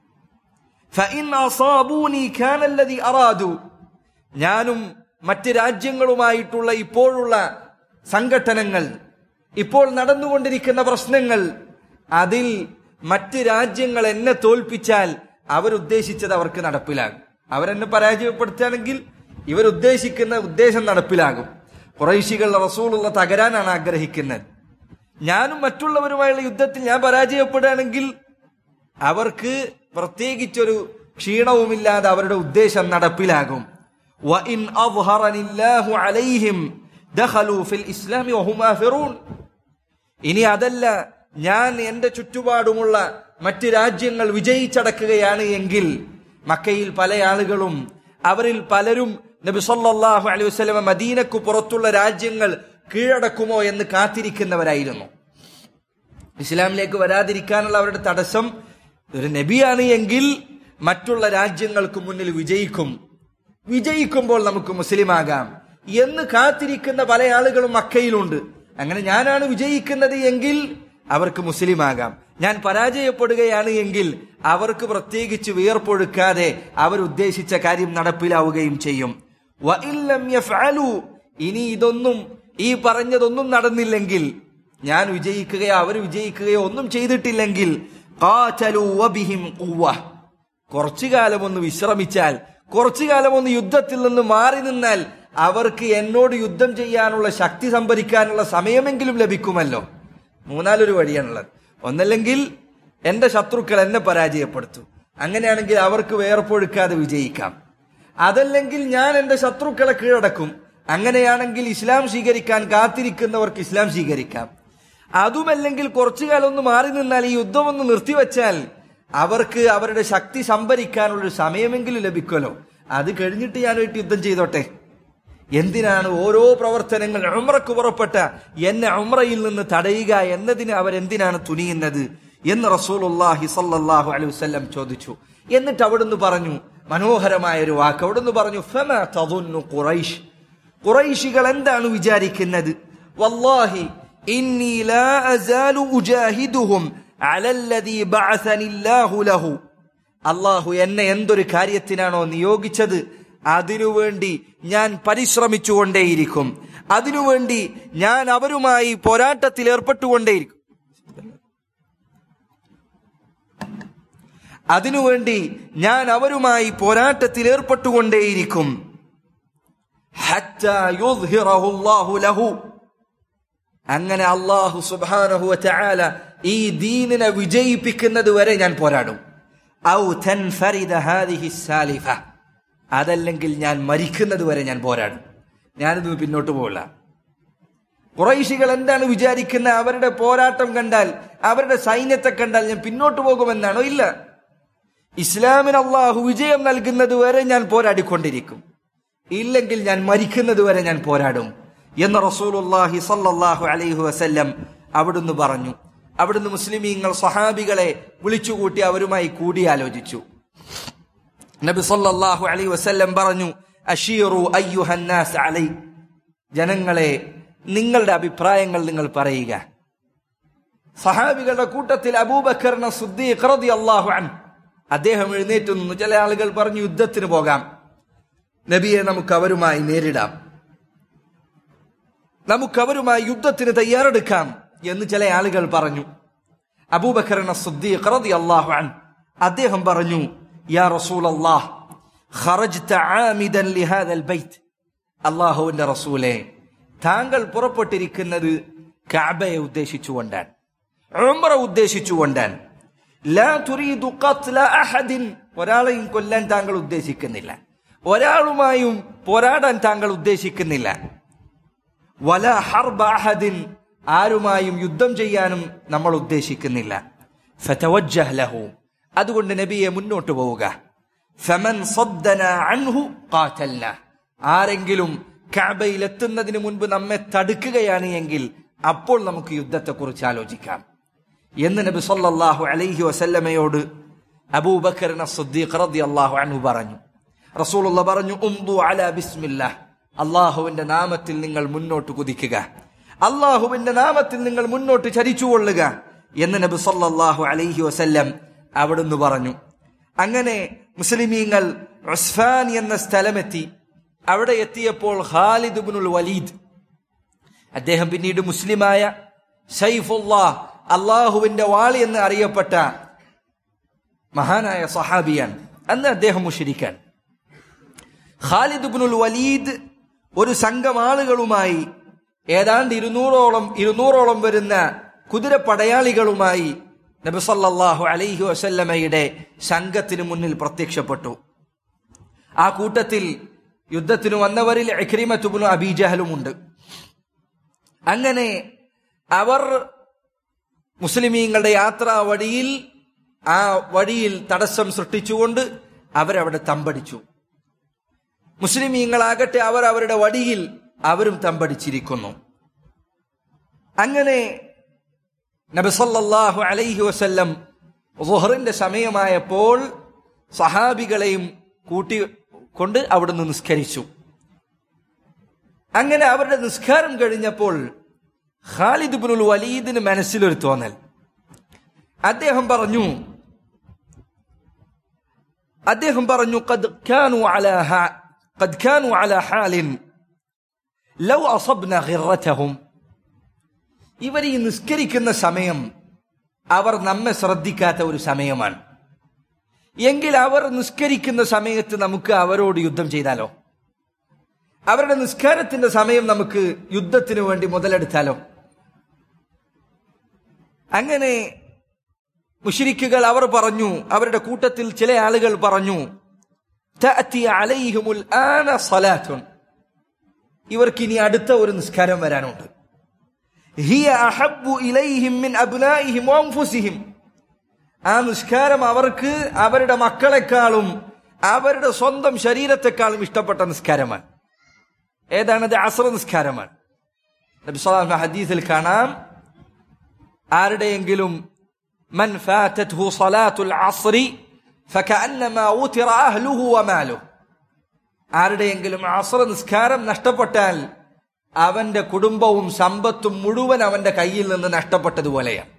فإن أصابوني كان الذي أرادوا ഞാനും മറ്റ് രാജ്യങ്ങളുമായിട്ടുള്ള ഇപ്പോഴുള്ള സംഘട്ടനങ്ങൾ ഇപ്പോൾ നടന്നുകൊണ്ടിരിക്കുന്ന പ്രശ്നങ്ങൾ അതിൽ മറ്റ് രാജ്യങ്ങൾ എന്നെ തോൽപ്പിച്ചാൽ അവരുദ്ദേശിച്ചത് അവർക്ക് നടപ്പിലാകും അവരെന്നെ പരാജയപ്പെടുത്തുകയാണെങ്കിൽ ഇവരുദ്ദേശിക്കുന്ന ഉദ്ദേശം നടപ്പിലാകും കുറൈശികൾ റസൂലുള്ള തകരാനാണ് ആഗ്രഹിക്കുന്നത് ഞാനും മറ്റുള്ളവരുമായുള്ള യുദ്ധത്തിൽ ഞാൻ പരാജയപ്പെടുകയാണെങ്കിൽ അവർക്ക് പ്രത്യേകിച്ചൊരു ക്ഷീണവുമില്ലാതെ അവരുടെ ഉദ്ദേശം നടപ്പിലാകും وَإِنْ أَظْهَرَنِ اللَّهُ عَلَيْهِمْ دَخَلُوا فِي الْإِسْلَامِ وَهُمْ آفِرُونَ ഇനി അതല്ല ഞാൻ എന്റെ ചുറ്റുപാടുമുള്ള മറ്റ് രാജ്യങ്ങൾ വിജയിച്ചടക്കുകയാണ് എങ്കിൽ മക്കയിൽ പല ആളുകളും അവരിൽ പലരും നബി സല്ലല്ലാഹു അലൈഹി വസല്ലമ മദീനക്കു പുറത്തുള്ള രാജ്യങ്ങൾ കീഴടക്കുമോ എന്ന് കാത്തിരിക്കുന്നവരായിരുന്നു ഇസ്ലാമിലേക്ക് വരാതിരിക്കാനുള്ള അവരുടെ തടസ്സം ഒരു നബിയാണ് എങ്കിൽ മറ്റുള്ള രാജ്യങ്ങൾക്ക് മുന്നിൽ വിജയിക്കും വിജയിക്കുമ്പോൾ നമുക്ക് മുസ്ലിമാകാം എന്ന് കാത്തിരിക്കുന്ന പല ആളുകളും മക്കയിലുണ്ട് അങ്ങനെ ഞാനാണ് വിജയിക്കുന്നത് എങ്കിൽ അവർക്ക് മുസ്ലിമാകാം ഞാൻ പരാജയപ്പെടുകയാണ് എങ്കിൽ അവർക്ക് പ്രത്യേകിച്ച് വിയർപ്പൊഴുക്കാതെ അവരുദ്ദേശിച്ച കാര്യം നടപ്പിലാവുകയും ചെയ്യും വഇല്ലം യഫ്അലു ഇനി ഇതൊന്നും ഈ പറഞ്ഞതൊന്നും നടന്നില്ലെങ്കിൽ ഞാൻ വിജയിക്കുകയോ അവർ വിജയിക്കുകയോ ഒന്നും ചെയ്തിട്ടില്ലെങ്കിൽ ഖാതലു വബിഹിം ഖുവ്വ കുറച്ചു കാലം ഒന്ന് വിശ്രമിച്ചാൽ കുറച്ചു കാലം ഒന്ന് യുദ്ധത്തിൽ നിന്ന് മാറി നിന്നാൽ അവർക്ക് എന്നോട് യുദ്ധം ചെയ്യാനുള്ള ശക്തി സംഭരിക്കാനുള്ള സമയമെങ്കിലും ലഭിക്കുമല്ലോ മൂന്നാലൊരു വഴിയാണുള്ളത് ഒന്നല്ലെങ്കിൽ എന്റെ ശത്രുക്കൾ എന്നെ പരാജയപ്പെടുത്തും അങ്ങനെയാണെങ്കിൽ അവർക്ക് വേർപ്പൊഴുക്കാതെ വിജയിക്കാം അതല്ലെങ്കിൽ ഞാൻ എന്റെ ശത്രുക്കളെ കീഴടക്കും അങ്ങനെയാണെങ്കിൽ ഇസ്ലാം സ്വീകരിക്കാൻ കാത്തിരിക്കുന്നവർക്ക് ഇസ്ലാം സ്വീകരിക്കാം അതുമല്ലെങ്കിൽ കുറച്ചു കാലം ഒന്ന് മാറി നിന്നാൽ ഈ യുദ്ധം ഒന്ന് നിർത്തിവെച്ചാൽ അവർക്ക് അവരുടെ ശക്തി സംഭരിക്കാനുള്ളൊരു സമയമെങ്കിലും ലഭിക്കുമല്ലോ അത് കഴിഞ്ഞിട്ട് ഞാനായിട്ട് യുദ്ധം ചെയ്തോട്ടെ എന്തിനാണ് ഓരോ പ്രവർത്തനങ്ങൾ ഉമ്രക്ക് പുറപ്പെട്ട എന്നെ ഉമ്രയിൽ നിന്ന് തടയുക എന്നതിന് അവരെന്തിനാണ് തുനിയുന്നത് എന്ന് റസൂലുള്ളാഹി സല്ലല്ലാഹു അലൈഹി വസല്ലം ചോദിച്ചു എന്നിട്ട് അവിടുന്ന് പറഞ്ഞു മനോഹരമായ ഒരു വാക്ക് അവിടുന്ന് പറഞ്ഞു ഫമാ തظن ഖുറൈശ് ഖുറൈശികൾ എന്താണ് വിചാരിക്കുന്നത് വല്ലാഹി ഇന്നി ലാ അസാലു ഉജാഹിദുഹും അലല്ലദീ ബഅസനി അല്ലാഹു ലഹു അള്ളാഹു എന്നെ എന്തൊരു കാര്യത്തിനാണോ നിയോഗിച്ചത് അതിനുവേണ്ടി ഞാൻ പരിശ്രമിച്ചുകൊണ്ടേയിരിക്കും അതിനുവേണ്ടി ഞാൻ അവരുമായി പോരാട്ടത്തിൽ ഏർപ്പെട്ടുകൊണ്ടേയിരിക്കും അതിനുവേണ്ടി ഞാൻ അവരുമായി പോരാട്ടത്തിൽ ഏർപ്പെട്ടുകൊണ്ടേയിരിക്കും ഹത്താ യുദ്ഹിറഹു അല്ലാഹു ലഹു അങ്ങനെ അള്ളാഹു സുബ്ഹാനഹു വതആല ഈ ദീനിനെ വിജയിപ്പിക്കുന്നത് വരെ ഞാൻ പോരാടും ഔ തൻഫരിദ ഹാദിഹി സാലിഫ അതല്ലെങ്കിൽ ഞാൻ മരിക്കുന്നത് വരെ ഞാൻ പോരാടും ഞാനിത് പിന്നോട്ട് പോകില്ല കുറൈശികൾ എന്താണ് വിചാരിക്കുന്ന അവരുടെ പോരാട്ടം കണ്ടാൽ അവരുടെ സൈന്യത്തെ കണ്ടാൽ ഞാൻ പിന്നോട്ട് പോകുമെന്നാണോ ഇല്ല ഇസ്ലാമിന് അള്ളാഹു വിജയം നൽകുന്നത് വരെ ഞാൻ പോരാടിക്കൊണ്ടിരിക്കും ഇല്ലെങ്കിൽ ഞാൻ മരിക്കുന്നത് വരെ ഞാൻ പോരാടും എന്ന് റസൂലുള്ളാഹി സല്ലല്ലാഹു അലൈഹി വസല്ലം അവിടുന്ന് പറഞ്ഞു അവിടുന്ന് മുസ്ലിമീങ്ങൾ സഹാബികളെ വിളിച്ചുകൂട്ടി അവരുമായി കൂടിയാലോചിച്ചു നബി സല്ലല്ലാഹു അലൈഹി വസല്ലം പറഞ്ഞു അഷീറു അയ്യുഹന്നാസ് അലൈ ജനങ്ങളെ നിങ്ങളുടെ അഭിപ്രായങ്ങൾ നിങ്ങൾ പറയുക സഹാബികളുടെ കൂട്ടത്തിൽ അബൂബക്കറിന് സുദ്ദീഖ് റളിയല്ലാഹു അൻഹു അദ്ദേഹം എഴുന്നേറ്റ് നിന്നു ചില ആളുകൾ പറഞ്ഞു യുദ്ധത്തിന് പോകാം നബിയെ നമുക്ക് അവരുമായി നേരിടാം നമുക്ക് അവരുമായി യുദ്ധത്തിന് തയ്യാറെടുക്കാം എന്ന് ചില ആളുകൾ പറഞ്ഞു അബൂബക്കറിന സുദ്ദീഖ് റളിയല്ലാഹു അൻഹു അദ്ദേഹം പറഞ്ഞു യാ റസൂൽ അല്ലാഹ് ഖറജ്ത ആമിദൻ ലിഹാദൽ ബൈത്ത് അല്ലാഹുവിന്റെ റസൂലേ താങ്കൾ പുറപ്പെട്ടിരിക്കുന്നത് കഅബയെ ഉദ്ദേശിച്ചുകൊണ്ടാണ് ഉംറ ഉദ്ദേശിച്ചുകൊണ്ടാണ് ലാ തുരീദു ഖത്ല അഹദിൻ ഒരാളെയും കൊല്ലാൻ താങ്കൾ ഉദ്ദേശിക്കുന്നില്ല ഒരാളുമായും പോരാടാൻ താങ്കൾ ഉദ്ദേശിക്കുന്നില്ല വല ഹർബ അഹദിൻ ആരുമായും യുദ്ധം ചെയ്യാനും നമ്മൾ ഉദ്ദേശിക്കുന്നില്ല ഫതവജ്ജഹ് ലഹു അതുകൊണ്ട് നബിയെ മുന്നോട്ട് പോവുക ഫമൻ സദ്ദന അൻഹു ഖാതൽന ആരെങ്കിലും കഅബയിൽ എത്തുന്നതിന് മുൻപ് നമ്മെ തടുക്കുകയാണ് എങ്കിൽ അപ്പോൾ നമുക്ക് യുദ്ധത്തെക്കുറിച്ച് ആലോചിക്കാം എന്ന് നബി സല്ലല്ലാഹു അലൈഹി വസല്ലമയോട് അബൂബക്കറിന സിദ്ദീഖ് റളിയല്ലാഹു അൻഹു പറഞ്ഞു റസൂലുള്ള പറഞ്ഞു ഉംദു അലാ ബിസ്മില്ലാഹ് അള്ളാഹുവിന്റെ നാമത്തിൽ നിങ്ങൾ മുന്നോട്ട് കുതിക്കുക അള്ളാഹുവിന്റെ നാമത്തിൽ നിങ്ങൾ മുന്നോട്ട് ചരിച്ചുകൊള്ളുക എന്ന് നബി സല്ലല്ലാഹു അലൈഹി വസല്ലം അവിടുന്ന് പറഞ്ഞു അങ്ങനെ മുസ്ലിമീങ്ങൾ ഉസ്ഫാൻ എന്ന സ്ഥലമെത്തി അവിടെ എത്തിയപ്പോൾ ഖാലിദ് ഇബ്നുൽ വലീദ് അദ്ദേഹം പിന്നീട് മുസ്ലിമായ സൈഫുല്ലാഹ് അള്ളാഹുവിന്റെ വാളി എന്ന് അറിയപ്പെട്ട മഹാനായ സഹാബിയാണ് അന്ന് അദ്ദേഹം മുഷിരിക്കാൻ ഖാലിദ് ഇബ്നുൽ വലീദ് ഒരു സംഘം ആളുകളുമായി ഏതാണ്ട് ഇരുന്നൂറോളം ഇരുന്നൂറോളം വരുന്ന കുതിരപ്പടയാളികളുമായി നബി സല്ലല്ലാഹു അലൈഹി വസല്ലമയുടെ സംഘത്തിന് മുന്നിൽ പ്രത്യക്ഷപ്പെട്ടു ആ കൂട്ടത്തിൽ യുദ്ധത്തിന് വന്നവരിൽ ഇക്രിമത്തുബിനു അബീജഹലുമുണ്ട് അങ്ങനെ അവർ മുസ്ലിമീങ്ങളുടെ യാത്രാ വഴിയിൽ ആ വഴിയിൽ തടസ്സം സൃഷ്ടിച്ചുകൊണ്ട് അവരവിടെ തമ്പടിച്ചു മുസ്ലിമീങ്ങളാകട്ടെ അവർ അവരുടെ വടിയിൽ അവരും തമ്പടിച്ചിരിക്കുന്നു അങ്ങനെ നബിസല്ലാഹു അലൈഹി വസല്ലം റുഹറിന്റെ സമയമായപ്പോൾ സഹാബികളെയും കൂട്ടി കൊണ്ട് അവിടുന്ന് നിസ്കരിച്ചു അങ്ങനെ അവരുടെ നിസ്കാരം കഴിഞ്ഞപ്പോൾ ഖാലിദ് ബിനുൽ വലീദിന് മനസ്സിലൊരു തോന്നൽ അദ്ദേഹം പറഞ്ഞു അദ്ദേഹം പറഞ്ഞു قد كانوا على ها- قد كانوا على حال لو أصبنا غرتهم ഇവർ ഈ നിസ്കരിക്കുന്ന സമയം അവർ നമ്മെ ശ്രദ്ധിക്കാത്ത ഒരു സമയമാണ് എങ്കിൽ അവർ നിസ്കരിക്കുന്ന സമയത്ത് നമുക്ക് അവരോട് യുദ്ധം ചെയ്താലോ അവരുടെ നിസ്കാരത്തിന്റെ സമയം നമുക്ക് യുദ്ധത്തിന് വേണ്ടി മുതലെടുത്താലോ അങ്ങനെ മുഷിരിക്കുകൾ അവർ പറഞ്ഞു അവരുടെ കൂട്ടത്തിൽ ചില ആളുകൾ പറഞ്ഞു "തഅതി അലൈഹിമുൽ ആന സലാത്തുൻ." ഇവർക്ക് ഇനി അടുത്ത ഒരു നിസ്കാരം വരാനുണ്ട് ഹിയ അഹബ്ബു ഇലൈഹിം മിൻ അബ്നാഇഹിം വഅൻഫുസിഹിം ആ നിസ്കാരം അവർക്ക് അവരുടെ മക്കളെക്കാളും അവരുടെ സ്വന്തം ശരീരത്തെക്കാളും ഇഷ്ടപ്പെട്ട നിസ്കാരമാണ് ഏതാണത് അസ്ര നിസ്കാരമാണ് നബി സ്വല്ലല്ലാഹു അലൈഹി വസല്ലം ഹദീസിൽ കാണാം ആരുടെയെങ്കിലും മൻ ഫാറ്റത്ഹു സലാത്തുൽ അസ്രി ഫകഅന്നമാ ഉതിറ അഹ്ലുഹു വമാലുഹു ആരുടെയെങ്കിലും അസ്ര നിസ്കാരം നഷ്ടപ്പെട്ടാൽ അവന്റെ കുടുംബവും സമ്പത്തും മുഴുവൻ അവന്റെ കയ്യിൽ നിന്ന് നഷ്ടപ്പെട്ടതുപോലെയാണ്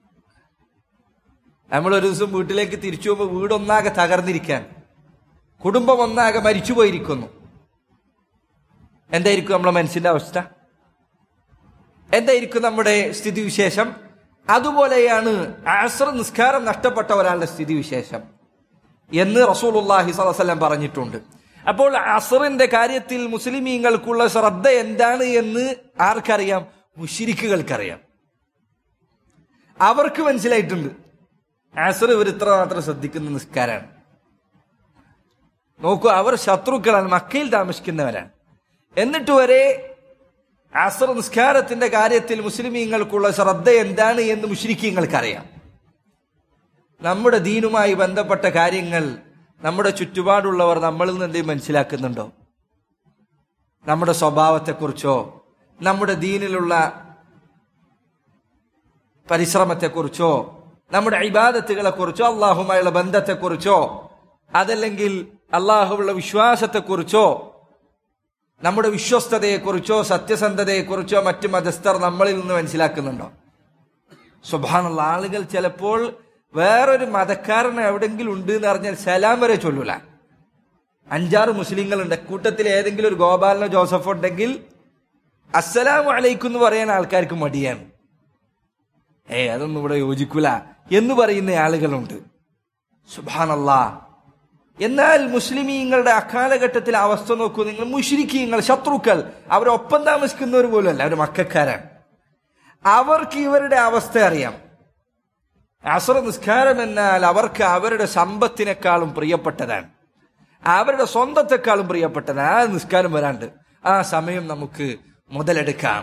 നമ്മൾ ഒരു ദിവസം വീട്ടിലേക്ക് തിരിച്ചു പോകുമ്പോൾ വീടൊന്നാകെ തകർന്നിരിക്കാൻ കുടുംബം ഒന്നാകെ മരിച്ചുപോയിരിക്കുന്നു എന്തായിരിക്കും നമ്മുടെ മനസ്സിന്റെ അവസ്ഥ എന്തായിരിക്കും നമ്മുടെ സ്ഥിതിവിശേഷം അതുപോലെയാണ് ആശ്ര നിസ്കാരം നഷ്ടപ്പെട്ട ഒരാളുടെ സ്ഥിതിവിശേഷം എന്ന് റസൂലുള്ളാഹി സ്വല്ലല്ലാഹു അലൈഹി വസല്ലം പറഞ്ഞിട്ടുണ്ട് അപ്പോൾ അസറിന്റെ കാര്യത്തിൽ മുസ്ലിമീങ്ങൾക്കുള്ള ശ്രദ്ധ എന്താണ് എന്ന് ആർക്കറിയാം മുഷിരിക്കുകൾക്കറിയാം അവർക്ക് മനസ്സിലായിട്ടുണ്ട് ആസർ ഇവർ ഇത്ര മാത്രം ശ്രദ്ധിക്കുന്ന നിസ്കാരാണ് നോക്കൂ അവർ ശത്രുക്കളാണ് മക്കയിൽ താമസിക്കുന്നവരാണ് എന്നിട്ട് വരെ അസർ നിസ്കാരത്തിന്റെ കാര്യത്തിൽ മുസ്ലിമീങ്ങൾക്കുള്ള ശ്രദ്ധ എന്താണ് എന്ന് മുസ്ലിക്കീങ്ങൾക്കറിയാം നമ്മുടെ ദീനുമായി ബന്ധപ്പെട്ട കാര്യങ്ങൾ നമ്മുടെ ചുറ്റുപാടുള്ളവർ നമ്മളിൽ നിന്ന് എന്തെങ്കിലും മനസ്സിലാക്കുന്നുണ്ടോ നമ്മുടെ സ്വഭാവത്തെക്കുറിച്ചോ നമ്മുടെ ദീനിലുള്ള പരിശ്രമത്തെക്കുറിച്ചോ നമ്മുടെ ഇബാദത്തുകളെ കുറിച്ചോ അള്ളാഹുമായുള്ള ബന്ധത്തെക്കുറിച്ചോ അതല്ലെങ്കിൽ അള്ളാഹുവുള്ള വിശ്വാസത്തെക്കുറിച്ചോ നമ്മുടെ വിശ്വസ്തതയെക്കുറിച്ചോ സത്യസന്ധതയെക്കുറിച്ചോ മറ്റു മതസ്ഥർ നമ്മളിൽ നിന്ന് മനസ്സിലാക്കുന്നുണ്ടോ സ്വഭാവമുള്ള ആളുകൾ ചിലപ്പോൾ വേറൊരു മതക്കാരൻ എവിടെങ്കിലും ഉണ്ട് എന്ന് അറിഞ്ഞാൽ സലാം വരെ ചൊല്ലൂല അഞ്ചാറ് മുസ്ലിങ്ങളുണ്ട് കൂട്ടത്തിൽ ഏതെങ്കിലും ഒരു ഗോപാലനോ ജോസഫോ ഉണ്ടെങ്കിൽ അസ്സലാമു അലൈക്കും എന്ന് പറയാൻ ആൾക്കാർക്ക് മടിയാണ് ഏ അതൊന്നും ഇവിടെ യോജിക്കൂല എന്ന് പറയുന്ന ആളുകളുണ്ട് സുബാനല്ലാ എന്നാൽ മുസ്ലിമീങ്ങളുടെ അക്കാലഘട്ടത്തിലെ അവസ്ഥ നോക്കൂ നിങ്ങൾ മുഷ്രിഖീങ്ങൾ ശത്രുക്കൾ അവരൊപ്പം താമസിക്കുന്നവർ പോലുമല്ല അവർ മക്കാരാണ് അവർക്ക് ഇവരുടെ അവസ്ഥ അറിയാം അസറ നിസ്കാരം എന്നാൽ അവർക്ക് അവരുടെ സമ്പത്തിനേക്കാളും പ്രിയപ്പെട്ടതാണ് അവരുടെ സ്വന്തത്തെക്കാളും പ്രിയപ്പെട്ടതാണ് ആ നിസ്കാരം വരാണ്ട് ആ സമയം നമുക്ക് മുതലെടുക്കാം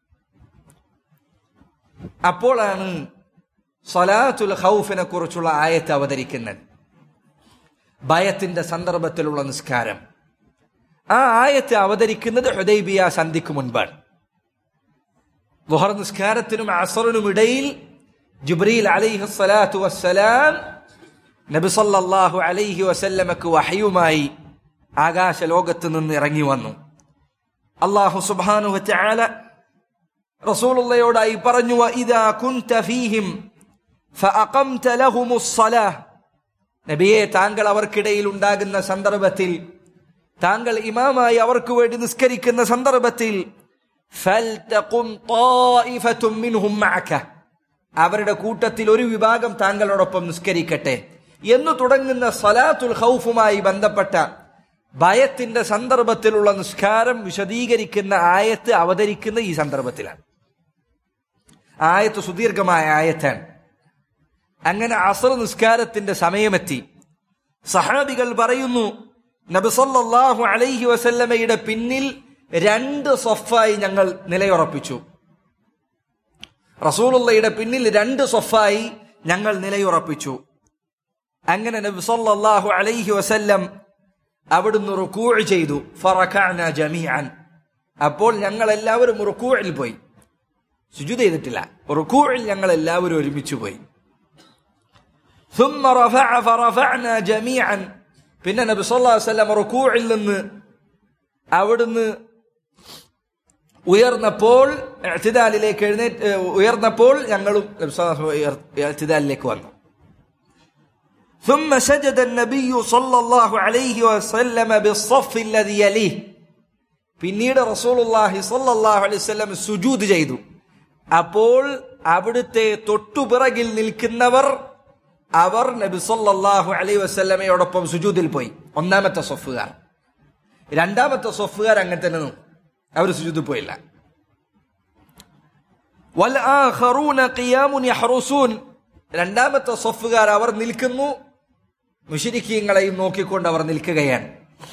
അപ്പോഴാണ് സലാത്തുൽ ഹൗഫിനെ കുറിച്ചുള്ള ആയത്ത് അവതരിക്കുന്നത് ഭയത്തിന്റെ സന്ദർഭത്തിലുള്ള നിസ്കാരം ആ ആയത്ത് അവതരിക്കുന്നത് ഹുദൈബിയ സന്ധിക്ക് മുൻപാണ് ലുഹർ നിസ്കാരത്തിനും അസറിനും ഇടയിൽ ജിബ്രീൽ അലൈഹി സ്വലാത്തു വസ്സലാം നബി സല്ലല്ലാഹു അലൈഹി വസല്ലമക്ക് വഹയുമായി ആകാശ ലോകത്ത് നിന്ന് ഇറങ്ങി വന്നു അള്ളാഹു സുബ്ഹാനഹു വതആല റസൂലുള്ളയോടായി പറഞ്ഞു ഇദാ കുൻത ഫീഹിം ഫഅഖംത ലഹുമുസ് സ്വലാഹ് നബിയെ താങ്കൾ അവർക്കിടയിൽ ഉണ്ടാകുന്ന സന്ദർഭത്തിൽ താങ്കൾ ഇമാമായി അവർക്ക് വേണ്ടി നിസ്കരിക്കുന്ന സന്ദർഭത്തിൽ ഫൽതഖും ത്വായിഫത്തും മിൻഹും മഅക അവരുടെ കൂട്ടത്തിൽ ഒരു വിഭാഗം താങ്കളോടൊപ്പം നിസ്കരിക്കട്ടെ എന്ന് തുടങ്ങുന്ന സലാത്തുൽ ഖൗഫുമായി ബന്ധപ്പെട്ട ഭയത്തിന്റെ സന്ദർഭത്തിലുള്ള നിസ്കാരം വിശദീകരിക്കുന്ന ആയത്ത് അവതരിക്കുന്ന ഈ സന്ദർഭത്തിലാണ് ആയത്ത് സുദീർഘമായ ആയത്താണ് അങ്ങനെ അസർ നിസ്കാരത്തിന്റെ സമയമെത്തി സഹാബികൾ പറയുന്നു നബിസല്ലാഹു അലൈഹി വസല്ലമയുടെ പിന്നിൽ രണ്ട് സൊഫായി ഞങ്ങൾ നിലയുറപ്പിച്ചു റസൂലുള്ളയുടെ പിന്നിൽ രണ്ട് സൊഫായി ഞങ്ങൾ നിലയുറപ്പിച്ചു അങ്ങനെ നബി സല്ലല്ലാഹു അലൈഹി വസല്ലം അവിടുന്ന് റുക്കൂ ചെയ്തു ഫറകഅന ജമീഅൻ അപ്പോൾ ഞങ്ങൾ എല്ലാവരും റുക്കൂയിൽ പോയി സുജൂദ് ചെയ്തിട്ടില്ല റുക്കൂയിൽ ഞങ്ങൾ എല്ലാവരും ഒരുമിച്ച് പോയി ثم رفع فرفعنا جميعا പിന്നെ നബി സല്ലല്ലാഹു അലൈഹി വസല്ലം റുക്കൂയിൽ നിന്ന് അവിടുന്ന് ഉയർന്നപ്പോൾ ഇഅ്തിദാലിലേക്ക് എഴുന്നേറ്റ് ഉയർന്നപ്പോൾ ഞങ്ങളും നബി സല്ലല്ലാഹു അലൈഹി വസല്ലം ഇഅ്തിദാലിലേക്ക് വന്നു ثم سجد النبي صلى الله عليه وسلم بالصف الذي يليه പിന്നീട് റസൂലുള്ളാഹി സ്വല്ലല്ലാഹു അലൈഹി വസല്ലം സുജൂദ് ചെയ്തു അപ്പോൾ അവിടുത്തെ തൊട്ടുപിറകിൽ നിൽക്കുന്നവർ അവർ നബി സല്ലല്ലാഹു അലൈഹി വസല്ലമയോടൊപ്പം സുജൂദിൽ പോയി ഒന്നാമത്തെ സൊഫുകാർ രണ്ടാമത്തെ സൊഫുകാർ അങ്ങനെ തന്നെ നിന്നു അവർ സുജൂദിൽ പോയില്ല വൽആഖറൂന ഖിയാമുൻ യഹ്റുസൂൻ രണ്ടാമത്തെ സൊഫുകാർ അവർ നിൽക്കുന്നു മുഷിരിക്കീങ്ങളെയും നോക്കിക്കൊണ്ട് അവർ നിൽക്കുകയാണ്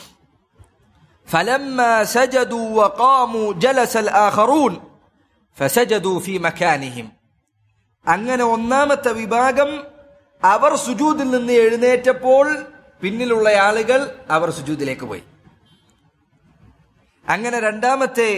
فلما سجدوا وقاموا جلس الآخرون فسجدوا في مكانهم അങ്ങനെ ഒന്നാമത്തെ വിഭാഗം അവർ സുജൂദിൽ നിന്ന് എഴുന്നേറ്റപ്പോൾ പിന്നിലുള്ള ആളുകൾ അവർ സുജൂദിലേക്ക് പോയി അങ്ങനെ രണ്ടാമത്തെ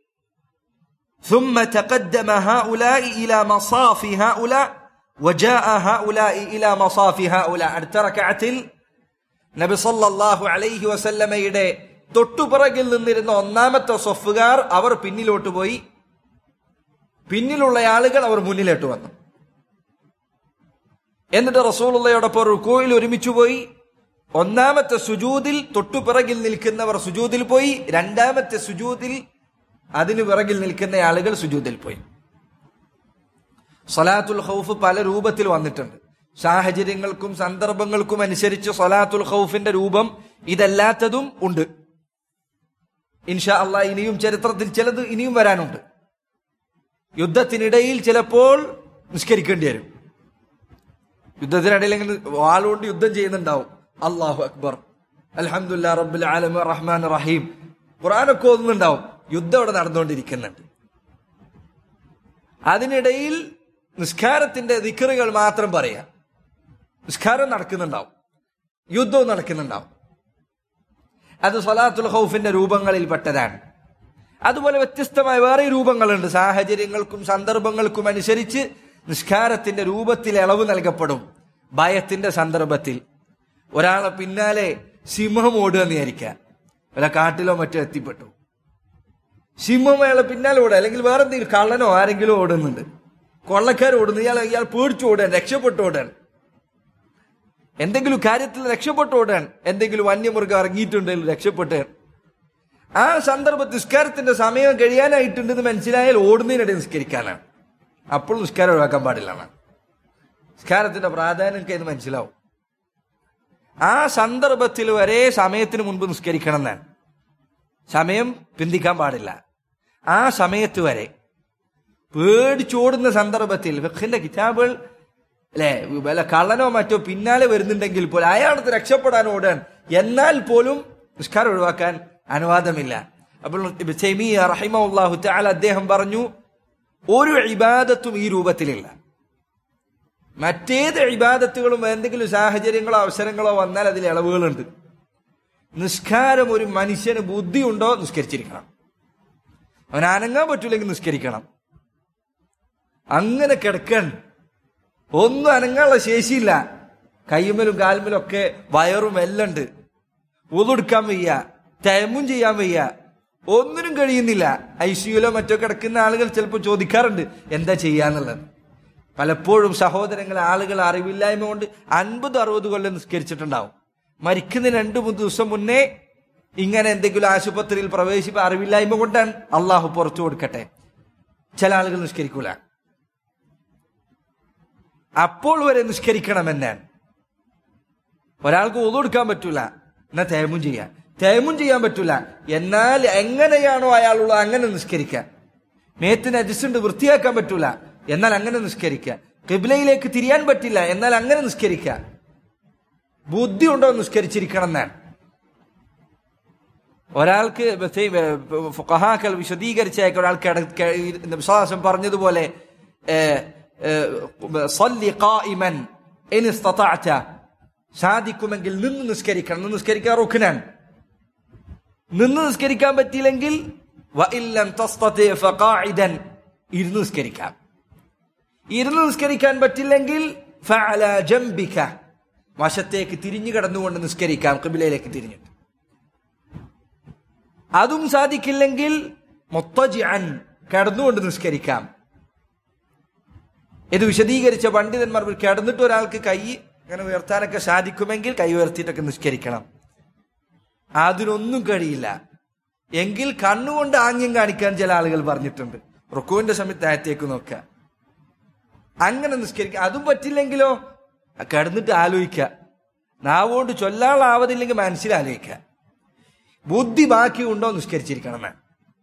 ثم تقدم هؤلاء إلى مصاف هؤلاء وجاء هؤلاء إلى مصاف هؤلاء അടുത്ത റക്അത്തിൽ നബി സല്ലല്ലാഹു അലൈഹി വസല്ലമയുടെ തൊട്ടുപിറകിൽ നിന്നിരുന്ന ഒന്നാമത്തെ സൊഫുകാർ അവർ പിന്നിലോട്ട് പോയി പിന്നിലുള്ള ആളുകൾ അവർ മുന്നിലോട്ട് വന്നു എന്നിട്ട് റസൂലുള്ളയോടൊപ്പം റുക്കോയിൽ ഒരുമിച്ച് പോയി ഒന്നാമത്തെ സുജൂദിൽ തൊട്ടുപിറകിൽ നിൽക്കുന്നവർ സുജൂദിൽ പോയി രണ്ടാമത്തെ സുജൂദിൽ അതിനു പിറകിൽ നിൽക്കുന്ന ആളുകൾ സുജൂദിൽ പോയി സലാത്തുൽ ഖൗഫ് പല രൂപത്തിൽ വന്നിട്ടുണ്ട് സാഹചര്യങ്ങൾക്കും സന്ദർഭങ്ങൾക്കും അനുസരിച്ച് സലാത്തുൽ ഖൗഫിന്റെ രൂപം ഇതല്ലാത്തതും ഉണ്ട് ഇൻഷാ അള്ളാ ഇനിയും ചരിത്രത്തിൽ ചിലത് ഇനിയും വരാനുണ്ട് യുദ്ധത്തിനിടയിൽ ചിലപ്പോൾ നിഷ്കരിക്കേണ്ടി വരും യുദ്ധത്തിനിടയിൽ ഇങ്ങനെ വാളുകൊണ്ട് യുദ്ധം ചെയ്യുന്നുണ്ടാവും അള്ളാഹു അക്ബർ അൽഹംദുല്ലാ റബ്ബുൽ ആലമ റഹ്മാൻ റഹീം ഖുറാനൊക്കെ ഓതുന്നുണ്ടാവും യുദ്ധം അവിടെ നടന്നുകൊണ്ടിരിക്കുന്നുണ്ട് അതിനിടയിൽ നിസ്കാരത്തിന്റെ ദിക്കറുകൾ മാത്രം പറയാം നിസ്കാരം നടക്കുന്നുണ്ടാവും യുദ്ധവും നടക്കുന്നുണ്ടാവും അത് സലാത്തുൽ ഹൗഫിന്റെ രൂപങ്ങളിൽപ്പെട്ടതാണ് അതുപോലെ വ്യത്യസ്തമായ വേറെ രൂപങ്ങളുണ്ട് സാഹചര്യങ്ങൾക്കും സന്ദർഭങ്ങൾക്കും അനുസരിച്ച് നിസ്കാരത്തിന്റെ രൂപത്തിൽ ഇളവ് നൽകപ്പെടും ഭയത്തിന്റെ സന്ദർഭത്തിൽ ഒരാളെ പിന്നാലെ സിംഹം ഓടുക എന്ന് വിചാരിക്കുക വല്ല കാട്ടിലോ മറ്റോ എത്തിപ്പെട്ടു സിംഹം അയാളെ പിന്നാലെ ഓടുക അല്ലെങ്കിൽ വേറെ എന്തെങ്കിലും കള്ളനോ ആരെങ്കിലും ഓടുന്നുണ്ട് കൊള്ളക്കാർ ഓടുന്നു ഇയാൾ ഇയാൾ പേടിച്ചു ഓടാൻ രക്ഷപ്പെട്ടു ഓടാൻ എന്തെങ്കിലും കാര്യത്തിൽ രക്ഷപ്പെട്ടു ഓടാൻ എന്തെങ്കിലും വന്യമൃഗം ഇറങ്ങിയിട്ടുണ്ടെങ്കിൽ രക്ഷപ്പെട്ട് ആ സന്ദർഭത്തിൽ നിസ്കാരത്തിന്റെ സമയം കഴിയാനായിട്ടുണ്ടെന്ന് മനസ്സിലായാൽ ഓടുന്നതിനിടെ നിസ്കരിക്കാനാണ് അപ്പോൾ നിസ്കാരം ഒഴിവാക്കാൻ പാടില്ലാണ് നിസ്കാരത്തിന്റെ പ്രാധാന്യം എന്ന് മനസ്സിലാവും ആ സന്ദർഭത്തിൽ വരെ സമയത്തിന് മുൻപ് നിസ്കരിക്കണം എന്നാണ് സമയം പിന്തിക്കാൻ പാടില്ല ആ സമയത്ത് വരെ പേടിച്ചോടുന്ന സന്ദർഭത്തിൽ ഫിഖിന്റെ കിതാബുകൾ അല്ലെ വല്ല കള്ളനോ മറ്റോ പിന്നാലെ വരുന്നുണ്ടെങ്കിൽ പോലും അയാളത്ത് രക്ഷപ്പെടാൻ ഓടാൻ എന്നാൽ പോലും നിസ്കാരം ഒഴിവാക്കാൻ അനുവാദമില്ല അപ്പോൾ റഹിമുല്ലാഹു തആല അദ്ദേഹം പറഞ്ഞു ഒരു ഇബാദത്തും ഈ രൂപത്തിലില്ല മറ്റേത് ഇബാദത്തുകളും എന്തെങ്കിലും സാഹചര്യങ്ങളോ അവസരങ്ങളോ വന്നാൽ അതിൽ ഇളവുകളുണ്ട് നിസ്കാരം ഒരു മനുഷ്യന് ബുദ്ധിയുണ്ടോ നിസ്കരിച്ചിരിക്കണം അവൻ അനങ്ങാൻ പറ്റൂലെങ്കിൽ നിസ്കരിക്കണം അങ്ങനെ കിടക്കാൻ ഒന്നും അനങ്ങാനുള്ള ശേഷിയില്ല കയ്യുമ്മലും കാൽമലും ഒക്കെ വയറും എല്ലാം ഉണ്ട് ഉതെടുക്കാൻ വയ്യ തയമും ചെയ്യാൻ വയ്യ ഒന്നിനും കഴിയുന്നില്ല ഐ സിയുലോ മറ്റോ കിടക്കുന്ന ആളുകൾ ചിലപ്പോൾ ചോദിക്കാറുണ്ട് എന്താ ചെയ്യാന്നുള്ളത് പലപ്പോഴും സഹോദരങ്ങൾ ആളുകൾ അറിവില്ലായ്മ കൊണ്ട് അൻപത് അറുപത് കൊല്ലം നിസ്കരിച്ചിട്ടുണ്ടാവും മരിക്കുന്നതിന് രണ്ടു മൂന്ന് ദിവസം മുന്നേ ഇങ്ങനെ എന്തെങ്കിലും ആശുപത്രിയിൽ പ്രവേശിപ്പ അറിവില്ലായ്മ കൊണ്ടാണ് അള്ളാഹു പുറത്തു കൊടുക്കട്ടെ ചില ആളുകൾ നിസ്കരിക്കൂല അപ്പോൾ വരെ നിസ്കരിക്കണമെന്നാണ് ഒരാൾക്ക് ഒതുകൊടുക്കാൻ പറ്റൂല എന്നാ തേമും ചെയ്യാം തേമും ചെയ്യാൻ പറ്റൂല എന്നാൽ എങ്ങനെയാണോ അയാളുള്ളത് അങ്ങനെ നിസ്കരിക്കാം മേത്തിന് അജിസുണ്ട് വൃത്തിയാക്കാൻ പറ്റൂല എന്നാൽ അങ്ങനെ നിസ്കരിക്കുക കിബിലയിലേക്ക് തിരിയാൻ പറ്റില്ല എന്നാൽ അങ്ങനെ നിസ്കരിക്കുക ബുദ്ധി ഉണ്ടോ നിസ്കരിച്ചിരിക്കണം എന്നാണ് ഒരാൾക്ക് ഫുഖഹാക്കൾ വിശദീകരിച്ചേക്ക് ഒരാൾക്ക് വിശ്വാസം പറഞ്ഞതുപോലെ സാധിക്കുമെങ്കിൽ നിന്ന് നിസ്കരിക്കണം നിന്ന് നിസ്കരിക്കാൻ റുഖിനാണ് നിന്ന് നിസ്കരിക്കാൻ പറ്റിയില്ലെങ്കിൽ ഇരുന്ന് നിസ്കരിക്കാം ഇരുന്ന് നിസ്കരിക്കാൻ പറ്റില്ലെങ്കിൽ വശത്തേക്ക് തിരിഞ്ഞു കിടന്നുകൊണ്ട് നിസ്കരിക്കാം കിബിലയിലേക്ക് തിരിഞ്ഞിട്ട് അതും സാധിക്കില്ലെങ്കിൽ മൊത്തജിഅൻ കിടന്നുകൊണ്ട് നിസ്കരിക്കാം ഇത് വിശദീകരിച്ച പണ്ഡിതന്മാർ കിടന്നിട്ട് ഒരാൾക്ക് കൈ ഇങ്ങനെ ഉയർത്താനൊക്കെ സാധിക്കുമെങ്കിൽ കൈ ഉയർത്തിയിട്ടൊക്കെ നിസ്കരിക്കണം അതിനൊന്നും കഴിയില്ല എങ്കിൽ കണ്ണുകൊണ്ട് ആംഗ്യം കാണിക്കാൻ ചില ആളുകൾ പറഞ്ഞിട്ടുണ്ട് റുക്കുവിന്റെ സമയത്ത് താഴത്തേക്ക് നോക്കുക അങ്ങനെ നിസ്കരിക്കുക അതും പറ്റില്ലെങ്കിലോ കിടന്നിട്ട് ആലോചിക്കുക നാവുകൊണ്ട് ചൊല്ലാളാവതില്ലെങ്കിൽ മനസ്സിലാലോചിക്കുക ബുദ്ധി ബാക്കിയുണ്ടോ നിസ്കരിച്ചിരിക്കണം എന്നാണ്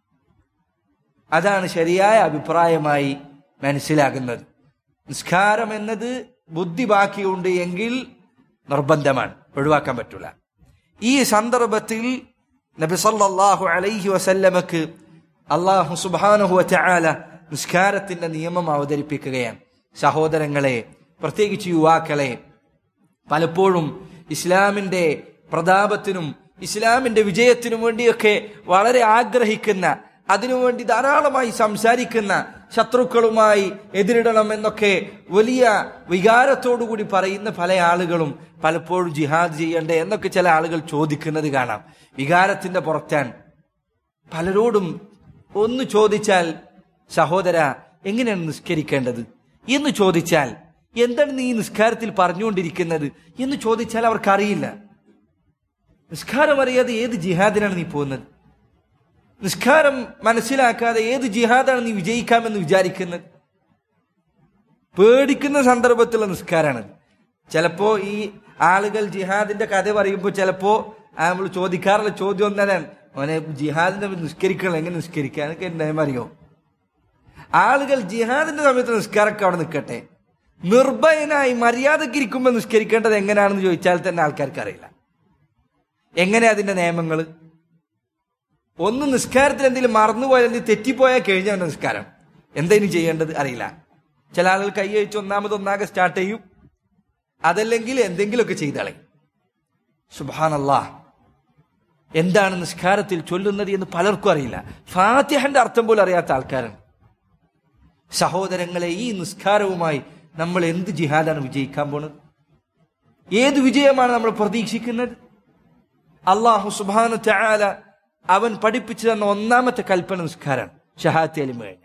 അതാണ് ശരിയായ അഭിപ്രായമായി മനസ്സിലാകുന്നത് നിസ്കാരം എന്നത് ബുദ്ധി ബാക്കിയുണ്ട് എങ്കിൽ നിർബന്ധമാണ് ഒഴിവാക്കാൻ പറ്റൂല ഈ സന്ദർഭത്തിൽ നബി സല്ലല്ലാഹു അലൈഹി വസല്ലമക്ക് അള്ളാഹു സുബ്ഹാനഹു വതആല നിസ്കാരത്തിന്റെ നിയമം അവതരിപ്പിക്കുകയാണ് സഹോദരങ്ങളെ പ്രത്യേകിച്ച് യുവാക്കളെ പലപ്പോഴും ഇസ്ലാമിന്റെ പ്രതാപത്തിനും ഇസ്ലാമിന്റെ വിജയത്തിനും വേണ്ടിയൊക്കെ വളരെ ആഗ്രഹിക്കുന്ന അതിനുവേണ്ടി ധാരാളമായി സംസാരിക്കുന്ന ശത്രുക്കളുമായി എതിരിടണം എന്നൊക്കെ വലിയ വികാരത്തോടുകൂടി പറയുന്ന പല ആളുകളും പലപ്പോഴും ജിഹാദ് ചെയ്യണ്ടേ എന്നൊക്കെ ചില ആളുകൾ ചോദിക്കുന്നത് കാണാം വികാരത്തിന്റെ പുറത്താൻ പലരോടും ഒന്ന് ചോദിച്ചാൽ സഹോദര എങ്ങനെയാണ് നിസ്കരിക്കേണ്ടത് എന്ന് ചോദിച്ചാൽ എന്താണ് നീ ഈ നിസ്കാരത്തിൽ പറഞ്ഞുകൊണ്ടിരിക്കുന്നത് എന്ന് ചോദിച്ചാൽ അവർക്കറിയില്ല നിസ്കാരം അറിയാതെ ഏത് ജിഹാദിനാണ് നീ പോകുന്നത് നിസ്കാരം മനസ്സിലാക്കാതെ ഏത് ജിഹാദാണ് നീ വിജയിക്കാമെന്ന് വിചാരിക്കുന്നത് പേടിക്കുന്ന സന്ദർഭത്തിലുള്ള നിസ്കാരമാണ് ചിലപ്പോ ഈ ആളുകൾ ജിഹാദിന്റെ കഥ പറയുമ്പോൾ ചിലപ്പോ നമ്മൾ ചോദിക്കാറുള്ള ചോദ്യം ഒന്നതാണ് അവനെ ജിഹാദിന്റെ നിസ്കരിക്കണം എങ്ങനെ നിസ്കരിക്കാൻ എനിക്ക് എന്തായാലും അറിയോ ആളുകൾ ജിഹാദിന്റെ സമയത്ത് നിസ്കാരമൊക്കെ അവിടെ നിൽക്കട്ടെ നിർഭയനായി മര്യാദയ്ക്ക് ഇരിക്കുമ്പോൾ നിസ്കരിക്കേണ്ടത് എങ്ങനെയാണെന്ന് ചോദിച്ചാൽ തന്നെ ആൾക്കാർക്ക് അറിയില്ല എങ്ങനെ അതിന്റെ നിയമങ്ങൾ ഒന്ന് നിസ്കാരത്തിൽ എന്തെങ്കിലും മറന്നുപോയാൽ എന്തെങ്കിലും തെറ്റിപ്പോയാൽ കഴിഞ്ഞ നിസ്കാരം എന്തെങ്കിലും ചെയ്യേണ്ടത് അറിയില്ല ചില ആളുകൾ കൈ അയച്ച് ഒന്നാമത് ഒന്നാകെ സ്റ്റാർട്ട് ചെയ്യും അതല്ലെങ്കിൽ എന്തെങ്കിലുമൊക്കെ ചെയ്തളെ സുബാനല്ലാ എന്താണ് നിസ്കാരത്തിൽ ചൊല്ലുന്നത് എന്ന് പലർക്കും അറിയില്ല ഫാത്തിഹന്റെ അർത്ഥം പോലും അറിയാത്ത ആൾക്കാരാണ് സഹോദരങ്ങളെ ഈ നിസ്കാരവുമായി നമ്മൾ എന്ത് ജിഹാദാണ് വിജയിക്കാൻ പോണത് ഏത് വിജയമാണ് നമ്മൾ പ്രതീക്ഷിക്കുന്നത് അള്ളാഹു സുബാനു ചായാല അവൻ പഠിപ്പിച്ചു തന്ന ഒന്നാമത്തെ കൽപ്പന നിസ്കാരമാണ് ഷഹാത്തി അലിമ കഴിഞ്ഞാൽ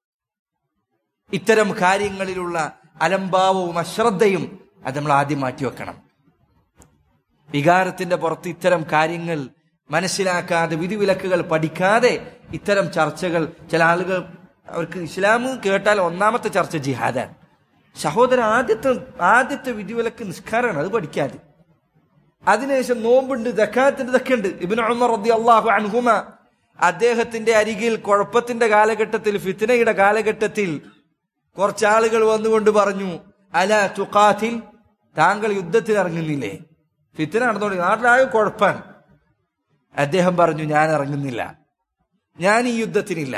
ഇത്തരം കാര്യങ്ങളിലുള്ള അലംഭാവവും അശ്രദ്ധയും അത് നമ്മൾ ആദ്യം മാറ്റിവെക്കണം വികാരത്തിന്റെ പുറത്ത് ഇത്തരം കാര്യങ്ങൾ മനസ്സിലാക്കാതെ വിധിവിലക്കുകൾ പഠിക്കാതെ ഇത്തരം ചർച്ചകൾ ചില ആളുകൾ അവർക്ക് ഇസ്ലാം കേട്ടാൽ ഒന്നാമത്തെ ചർച്ച ജിഹാദാണ് സഹോദര ആദ്യത്തെ ആദ്യത്തെ വിധിവിലക്ക് നിസ്കാരമാണ് അത് പഠിക്കാതെ അതിനുശേഷം നോമ്പുണ്ട് ദക്കാത്തിന്റെ ഇതൊക്കെ ഉണ്ട് ഇബിൻ ഉമർ റതി അള്ളാഹു അൻഹുമ അദ്ദേഹത്തിന്റെ അരികിൽ കുഴപ്പത്തിന്റെ കാലഘട്ടത്തിൽ ഫിത്തിനയുടെ കാലഘട്ടത്തിൽ കുറച്ചാളുകൾ വന്നുകൊണ്ട് പറഞ്ഞു അല തുഖാത്തിൽ താങ്കൾ യുദ്ധത്തിൽ ഇറങ്ങുന്നില്ലേ ഫിത്തിന നടന്നുകൊണ്ട് നാട്ടിലാകെ കുഴപ്പമാണ് അദ്ദേഹം പറഞ്ഞു ഞാൻ ഇറങ്ങുന്നില്ല ഞാൻ ഈ യുദ്ധത്തിനില്ല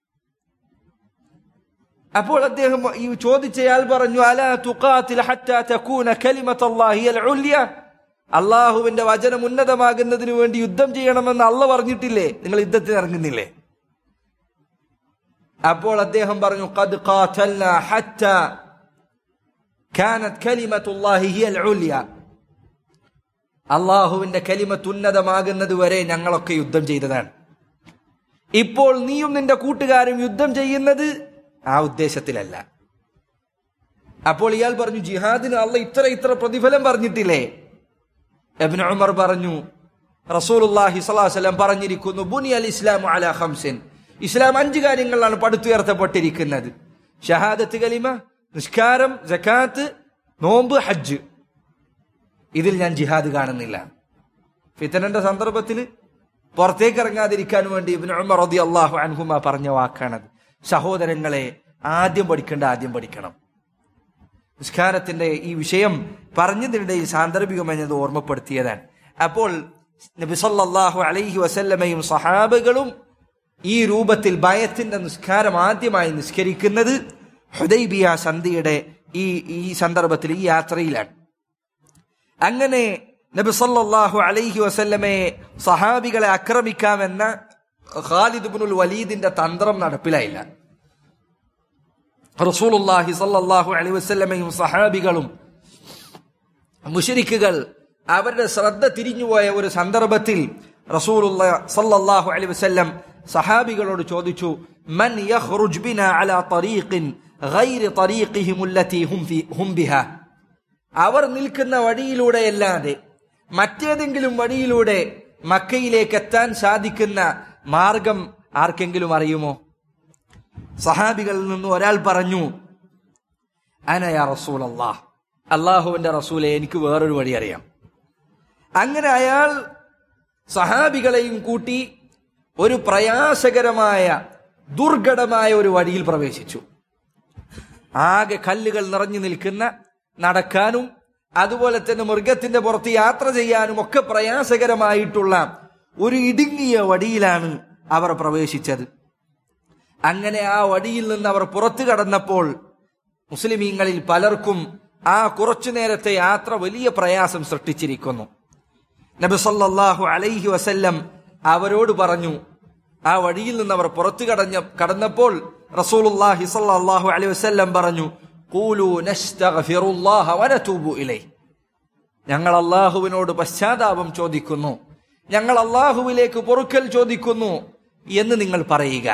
അപ്പോൾ അദ്ദേഹം ഈ ചോദിച്ചയാൾ പറഞ്ഞു അല തുഖാത്തിൽ ഹത്താ തകൂന കലിമത്തല്ലാഹി അൽ ഉല്യ അള്ളാഹുവിന്റെ വചനം ഉന്നതമാകുന്നതിന് വേണ്ടി യുദ്ധം ചെയ്യണമെന്ന് അള്ള പറഞ്ഞിട്ടില്ലേ നിങ്ങൾ യുദ്ധത്തിന് ഇറങ്ങുന്നില്ലേ അപ്പോൾ അദ്ദേഹം പറഞ്ഞു قد قاتلنا حتى كانت كلمة الله هي العليا അള്ളാഹുവിന്റെ കലിമത്ത് ഉന്നതമാകുന്നത് വരെ ഞങ്ങളൊക്കെ യുദ്ധം ചെയ്തതാണ് ഇപ്പോൾ നീയും നിന്റെ കൂട്ടുകാരും യുദ്ധം ചെയ്യുന്നത് ആ ഉദ്ദേശത്തിലല്ല അപ്പോൾ ഇയാൾ പറഞ്ഞു ജിഹാദിന് അള്ള ഇത്ര ഇത്ര പ്രതിഫലം പറഞ്ഞിട്ടില്ലേ എബ്നു ഉമർ പറഞ്ഞു റസൂലുള്ളാഹി സ്വല്ലല്ലാഹു അലൈഹി വസല്ലം പറഞ്ഞിരിക്കുന്നു ബുനി അൽ ഇസ്ലാമു അലാ ഖംസിൻ ഇസ്ലാം അഞ്ച് കാര്യങ്ങളിലാണ് പടുത്തുയർത്തപ്പെട്ടിരിക്കുന്നത് ഷഹാദത്ത് കലിമ നിസ്കാരം ജക്കാത്ത് നോമ്പ് ഹജ്ജ് ഇതിൽ ഞാൻ ജിഹാദ് കാണുന്നില്ല ഫിത്തനന്റെ സന്ദർഭത്തിൽ പുറത്തേക്ക് ഇറങ്ങാതിരിക്കാൻ വേണ്ടി ഇബ്നു ഉമർ റതി അള്ളാഹു അൻഹുമ പറഞ്ഞ വാക്കാണത് സഹോദരങ്ങളെ ആദ്യം പഠിക്കേണ്ട ആദ്യം പഠിക്കണം നിസ്കാരത്തിന്റെ ഈ വിഷയം പറഞ്ഞതിനിടയിൽ സാന്ദർഭികമെന്നത് ഓർമ്മപ്പെടുത്തിയതാണ് അപ്പോൾ നബി സല്ലല്ലാഹു അലൈഹി വസല്ലമയും സഹാബകളും ഈ രൂപത്തിൽ ഭയത്തിന്റെ നിസ്കാരം ആദ്യമായി നിസ്കരിക്കുന്നത് ഹുദൈബിയ സന്ധിയുടെ ഈ ഈ സന്ദർഭത്തിൽ ഈ യാത്രയിലാണ് അങ്ങനെ നബി സല്ലല്ലാഹു അലൈഹി വസല്ലമയെ സഹാബികളെ ആക്രമിക്കാമെന്ന ഖാലിദ് ഇബ്നുൽ വലീദിന്റെ തന്ത്രം നടപ്പിലായില്ല റസൂലുള്ളാഹി സല്ലല്ലാഹു അലൈഹി വസല്ലമയും സഹാബികളും മുഷരിക്കുകൾ അവരുടെ ശ്രദ്ധ തിരിഞ്ഞുപോയ ഒരു സന്ദർഭത്തിൽ റസൂലുള്ള സല്ലല്ലാഹു അലൈഹി വസല്ലം സഹാബികളോട് ചോദിച്ചു മൻ യഖ്റുജ് ബിനാ അലാ തരീഖിൻ ഗൈരി തരീഖിഹിം അല്ലതി ഹും ഫി ഹും ബിഹാ അവർ നിൽക്കുന്ന വഴിയിലൂടെയല്ലാതെ മറ്റേതെങ്കിലും വഴിയിലൂടെ മക്കയിലേക്ക് എത്താൻ സാധിക്കുന്ന മാർഗം ആർക്കെങ്കിലും അറിയുമോ സഹാബികളിൽ നിന്ന് ഒരാൾ പറഞ്ഞു അനയാ റസൂൽ അള്ളാഹ് അള്ളാഹുവിന്റെ റസൂലെ എനിക്ക് വേറൊരു വഴി അറിയാം അങ്ങനെ അയാൾ സഹാബികളെയും കൂട്ടി ഒരു പ്രയാസകരമായ ദുർഘടമായ ഒരു വഴിയിൽ പ്രവേശിച്ചു ആകെ കല്ലുകൾ നിറഞ്ഞു നിൽക്കുന്ന നടക്കാനും അതുപോലെ തന്നെ മൃഗത്തിന്റെ പുറത്ത് യാത്ര ചെയ്യാനും ഒക്കെ പ്രയാസകരമായിട്ടുള്ള ഒരു ഇടുങ്ങിയ വടിയിലാണ് അവർ പ്രവേശിച്ചത് അങ്ങനെ ആ വടിയിൽ നിന്ന് അവർ പുറത്തു കടന്നപ്പോൾ മുസ്ലിമീങ്ങളിൽ പലർക്കും ആ കുറച്ചു നേരത്തെ യാത്ര വലിയ പ്രയാസം സൃഷ്ടിച്ചിരിക്കുന്നു നബി സല്ലല്ലാഹു അലൈഹി വസല്ലം അവരോട് പറഞ്ഞു ആ വഴിയിൽ നിന്ന് അവർ പുറത്തു കടഞ്ഞ കടന്നപ്പോൾ റസൂലുള്ളാഹി സല്ലല്ലാഹു അലൈഹി വസല്ലം പറഞ്ഞു ഖൂലു നസ്തഗ്ഫിറുല്ലാഹ വനതൂബു ഇലൈഹി ഞങ്ങൾ അള്ളാഹുവിനോട് പശ്ചാത്താപം ചോദിക്കുന്നു ഞങ്ങൾ അള്ളാഹുവിലേക്ക് പൊറുക്കൽ ചോദിക്കുന്നു എന്ന് നിങ്ങൾ പറയുക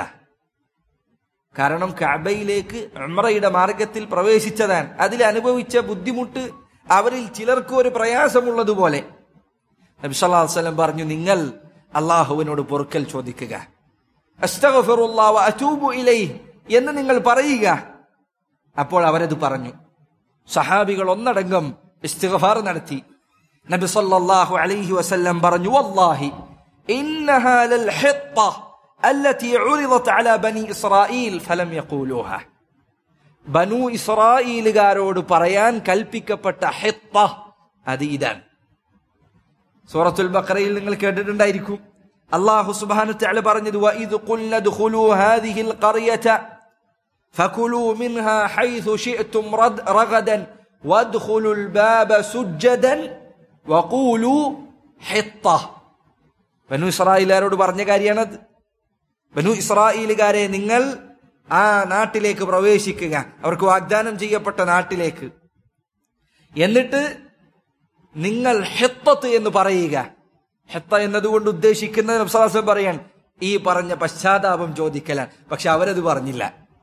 കാരണം കഅബയിലേക്ക് ഉംറയുടെ മാർഗത്തിൽ പ്രവേശിച്ചതാണ് അതിൽ അനുഭവിച്ച ബുദ്ധിമുട്ട് അവരിൽ ചിലർക്ക് ഒരു പ്രയാസമുള്ളതുപോലെ നബി സല്ലല്ലാഹു അലൈഹി വസല്ലം പറഞ്ഞു നിങ്ങൾ അള്ളാഹുവിനോട് പൊറുക്കൽ ചോദിക്കുക അസ്തഗ്ഫിറുല്ലാഹ വഅതൂബു ഇലൈഹി എന്ന് നിങ്ങൾ പറയുക അപ്പോൾ അവരത് പറഞ്ഞു സഹാബികൾ ഒന്നടങ്കം ഇസ്തിഗ്ഫാർ നടത്തി നബി സല്ലല്ലാഹു അലൈഹി വസല്ലം പറഞ്ഞു വല്ലാഹി ഇന്നഹാ ലൽ ഹിത്ത التي عرضت على بني إسرائيل فلم يقولوها ബനു ഇസ്രായേലുകാരോട് പറയാൻ കൽപ്പിക്കപ്പെട്ട ഹിത്ത അത് ഇതാണ് സൂറത്തുൽ ബഖറയിൽ നിങ്ങൾ കേട്ടിട്ടുണ്ടായിരിക്കും അല്ലാഹു സുബ്ഹാനഹു തആല പറഞ്ഞത് വഇദ് ഖുൽന ദഖുലൂ ഹാദിഹിൽ ഖറിയത فكلوا منها حيث شئتم رد رغدا وادخلوا الباب سجدا وقولوا حطة ബനു ഇസ്രായേലുകാരോട് പറഞ്ഞ കാര്യമാണത് ബനു ഇസ്രായേലുകാരെ നിങ്ങൾ ആ നാട്ടിലേക്ക് പ്രവേശിക്കുക അവർക്ക് വാഗ്ദാനം ചെയ്യപ്പെട്ട നാട്ടിലേക്ക് എന്നിട്ട് നിങ്ങൾ ഹെത്തത്ത് എന്ന് പറയുക ഹെത്ത എന്നതുകൊണ്ട് ഉദ്ദേശിക്കുന്നത് നബ്സാസം പറയാൻ ഈ പറഞ്ഞ പശ്ചാത്താപം ചോദിക്കലാണ് പക്ഷെ അവരത് പറഞ്ഞില്ല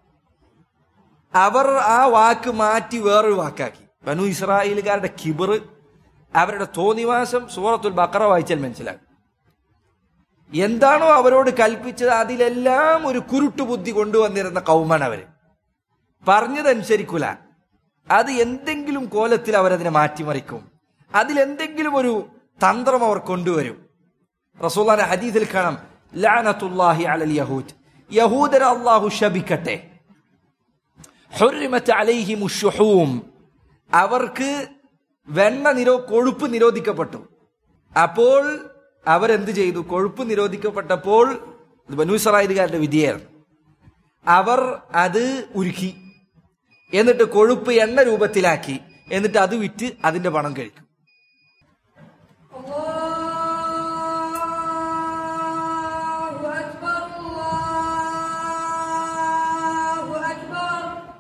അവർ ആ വാക്ക് മാറ്റി വേറൊരു വാക്കാക്കി ബനു ഇസ്രായേലുകാരുടെ കിബർ അവരുടെ തോന്നിവാസം സൂറത്തുൽ ബക്കറ വായിച്ചാൽ മനസ്സിലാക്കും എന്താണോ അവരോട് കൽപ്പിച്ചത് അതിലെല്ലാം ഒരു കുരുട്ടു ബുദ്ധി കൊണ്ടുവന്നിരുന്ന കൗമാണ് അവര് പറഞ്ഞതനുസരിക്കൂല അത് എന്തെങ്കിലും കോലത്തിൽ അവരതിനെ മാറ്റിമറിക്കും അതിലെന്തെങ്കിലും ഒരു തന്ത്രം അവർ കൊണ്ടുവരും റസൂല്ലാന്റെ ഹദീസിൽ കാണാം ലാനത്തുല്ലാഹി അലൽ യഹൂദ് യഹൂദര അള്ളാഹു ശപിക്കട്ടെ ഹുർരിമത്ത് അലൈഹിമു ഷുഹൂം അവർക്ക് വെണ്ണ നിരോ കൊഴുപ്പ് നിരോധിക്കപ്പെട്ടു അപ്പോൾ അവരെന്ത് ചെയ്തു കൊഴുപ്പ് നിരോധിക്കപ്പെട്ടപ്പോൾ ഇത് ബനൂസറായതുകാരുടെ വിധിയായിരുന്നു അവർ അത് ഉരുക്കി എന്നിട്ട് കൊഴുപ്പ് എണ്ണ രൂപത്തിലാക്കി എന്നിട്ട് അത് വിറ്റ് അതിന്റെ പണം കഴിക്കും الله أكبر الله أكبر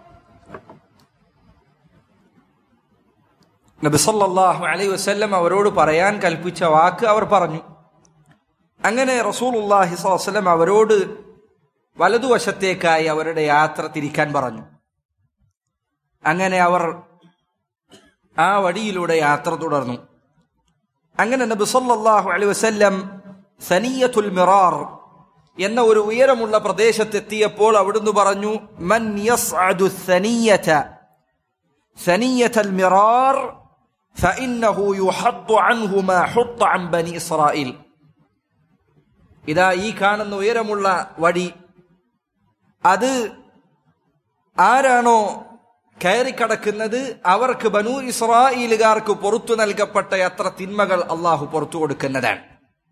നബി സല്ലല്ലാഹു അലൈഹി വസല്ലം അവരോട് പറയാൻ കൽപ്പിച്ച വാക്ക് അവർ പറഞ്ഞു അങ്ങനെ റസൂലുള്ളാഹി സ്വല്ലല്ലാഹു അലൈഹി വസല്ലം അവരോട് വലതുവശത്തേക്കായി അവരുടെ യാത്ര തിരിക്കാൻ പറഞ്ഞു അങ്ങനെ അവർ ആ വഴിയിലൂടെ യാത്ര തുടർന്നു അങ്ങനെ നബി സല്ലല്ലാഹു അലൈഹി വസല്ലം സനിയത്തുൽ മിറാർ എന്ന ഒരു ഉയരമുള്ള പ്രദേശത്തെത്തിയപ്പോൾ അവിടുന്ന് പറഞ്ഞു മൻ യസ്അദു സനിയത ثنية المرار فإنه يحط عنه ما حط عن بني إسرائيل ഇതാ ഈ കാണുന്ന ഉയരമുള്ള വടി അത് ആരാണോ കയറിക്കടക്കുന്നത് അവർക്ക് ബനു ഇസ്രായേലുകാർക്ക് പുറത്തു നൽകപ്പെട്ട എത്ര തിന്മകൾ അള്ളാഹു പുറത്തു കൊടുക്കുന്നതാണ്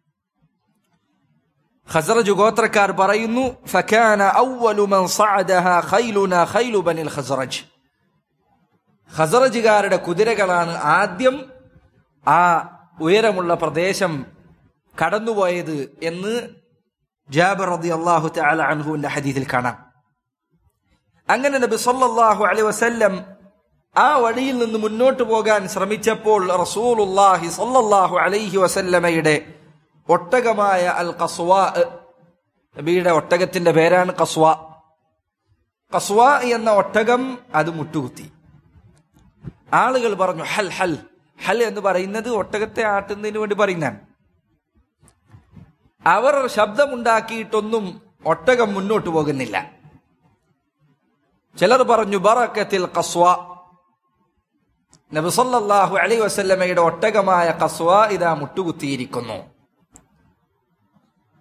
ഖസറജ് ഗോത്രക്കാർ പറയുന്നു ഫക്കാന അവ്വലു മൻ സഅദഹ ഖൈലുന ഖൈലു ബനിൽ ഖസറജ് ഖസറജുകാരുടെ കുതിരകളാണ് ആദ്യം ആ ഉയരമുള്ള പ്രദേശം കടന്നുപോയത് എന്ന് ജാബർ റതി അള്ളാഹു തആല അൻഹുവിന്റെ ഹദീസിൽ കാണാം അങ്ങനെ നബി സല്ലല്ലാഹു അലൈഹി വസല്ലം ആ വഴിയിൽ നിന്ന് മുന്നോട്ട് പോകാൻ ശ്രമിച്ചപ്പോൾ റസൂലുള്ളാഹി സല്ലല്ലാഹു അലൈഹി വസല്ലമയുടെ ഒട്ടകമായ അൽ ഖസ്വാ നബിയുടെ ഒട്ടകത്തിന്റെ പേരാണ് ഖസ്വാ ഖസ്വാ എന്ന ഒട്ടകം അത് മുട്ടുകുത്തി ആളുകൾ പറഞ്ഞു ഹൽ ഹൽ ഹൽ എന്ന് പറയുന്നത് ഒട്ടകത്തെ ആട്ടുന്നതിന് വേണ്ടി പറയുന്നതാണ് അവർ ശബ്ദമുണ്ടാക്കിയിട്ടൊന്നും ഒട്ടകം മുന്നോട്ട് പോകുന്നില്ല ചിലർ പറഞ്ഞു ബറക്കത്തിൽ കസ്വ നബിസല്ലാഹു അലൈ വസല്ലമയുടെ ഒട്ടകമായ കസ്വ ഇതാ മുട്ടുകുത്തിയിരിക്കുന്നു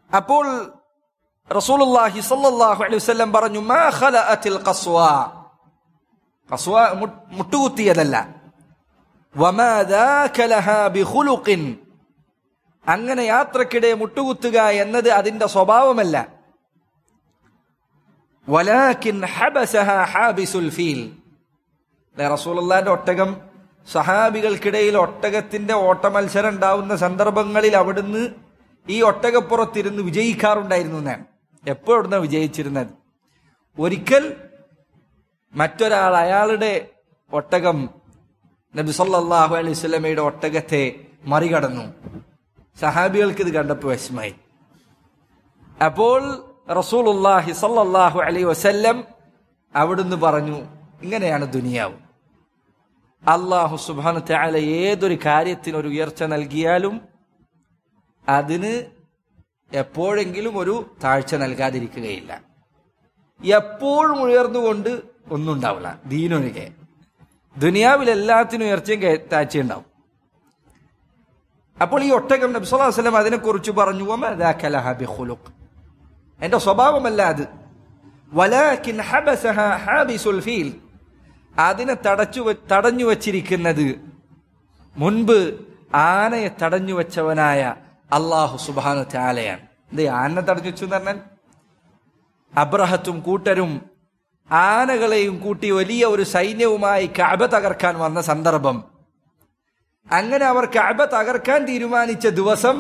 അപ്പോൾ റസൂലുള്ളാഹി സ്വല്ലല്ലാഹു അലൈഹി വസല്ലം പറഞ്ഞു മാ ഖലഅത്തിൽ ഖസ്വ ഖസ്വ മു- മുട്ടുകുത്തിയതല്ല വമാ ദാക ലഹാ ബിഖുലുഖിൻ അങ്ങനെ യാത്രക്കിടെ മുട്ടുകുത്തുക എന്നത് അതിന്റെ സ്വഭാവമല്ല വലാകിൻ ഹബസഹ ഹാബിസുൽ ഫീൽ അല്ലേ, റസൂലുള്ളാന്റെ ഒട്ടകം സഹാബികൾക്കിടയിൽ ഒട്ടകത്തിന്റെ ഓട്ട മത്സരം ഉണ്ടാവുന്ന സന്ദർഭങ്ങളിൽ അവിടുന്ന് ഈ ഒട്ടകപ്പുറത്തിരുന്ന് വിജയിക്കാറുണ്ടായിരുന്നു എന്നാണ് എപ്പോഴാണ് വിജയിച്ചിരുന്നത് ഒരിക്കൽ മറ്റൊരാൾ അയാളുടെ ഒട്ടകം നബി സല്ലല്ലാഹു അലൈഹി വസല്ലമയുടെ ഒട്ടകത്തെ മറികടന്നു സഹാബികൾക്ക് ഇത് കണ്ടപ്പോൾ വിഷമായി അപ്പോൾ റസൂലുള്ളാഹി സല്ലല്ലാഹു അലൈഹി വസല്ലം അവിടുന്ന് പറഞ്ഞു ഇങ്ങനെയാണ് ദുനിയാവ് അള്ളാഹു സുബ്ഹാനഹു തആല ഏതൊരു കാര്യത്തിന് ഒരു ഉയർച്ച നൽകിയാലും അതിന് എപ്പോഴെങ്കിലും ഒരു താഴ്ച നൽകാതിരിക്കുകയില്ല എപ്പോഴും ഉയർന്നുകൊണ്ട് ഒന്നും ഉണ്ടാവില്ല ദീനൊഴികെ ദുനിയാവിൽ എല്ലാത്തിനും ഉയർച്ചയും കേ- താഴ്ചയും ഉണ്ടാവും അപ്പോൾ ഈ ഒട്ടകം നബി സല്ലല്ലാഹു അലൈഹി വസല്ലം അതിനെക്കുറിച്ച് പറഞ്ഞു "വമാ ദാക ലഹാ ബിഖുലുഖ്." എന്റെ സ്വഭാവമല്ല അത് വലാകിൻ ഹബസഹ ഹാബിസുൽ ഫീൽ അതിനെ തടച്ചു വെ- തടഞ്ഞു വച്ചിരിക്കുന്നത് മുൻപ് ആനയെ തടഞ്ഞു വെച്ചവനായ അള്ളാഹു സുബാനു ചാലയാണ് ഇത് ആന തടഞ്ഞു വെച്ചു എന്ന് പറഞ്ഞാൽ അബ്രഹത്തും കൂട്ടരും ആനകളെയും കൂട്ടി വലിയ ഒരു സൈന്യവുമായി കഅബ തകർക്കാൻ വന്ന സന്ദർഭം അങ്ങനെ അവർ കഅബ തകർക്കാൻ തീരുമാനിച്ച ദിവസം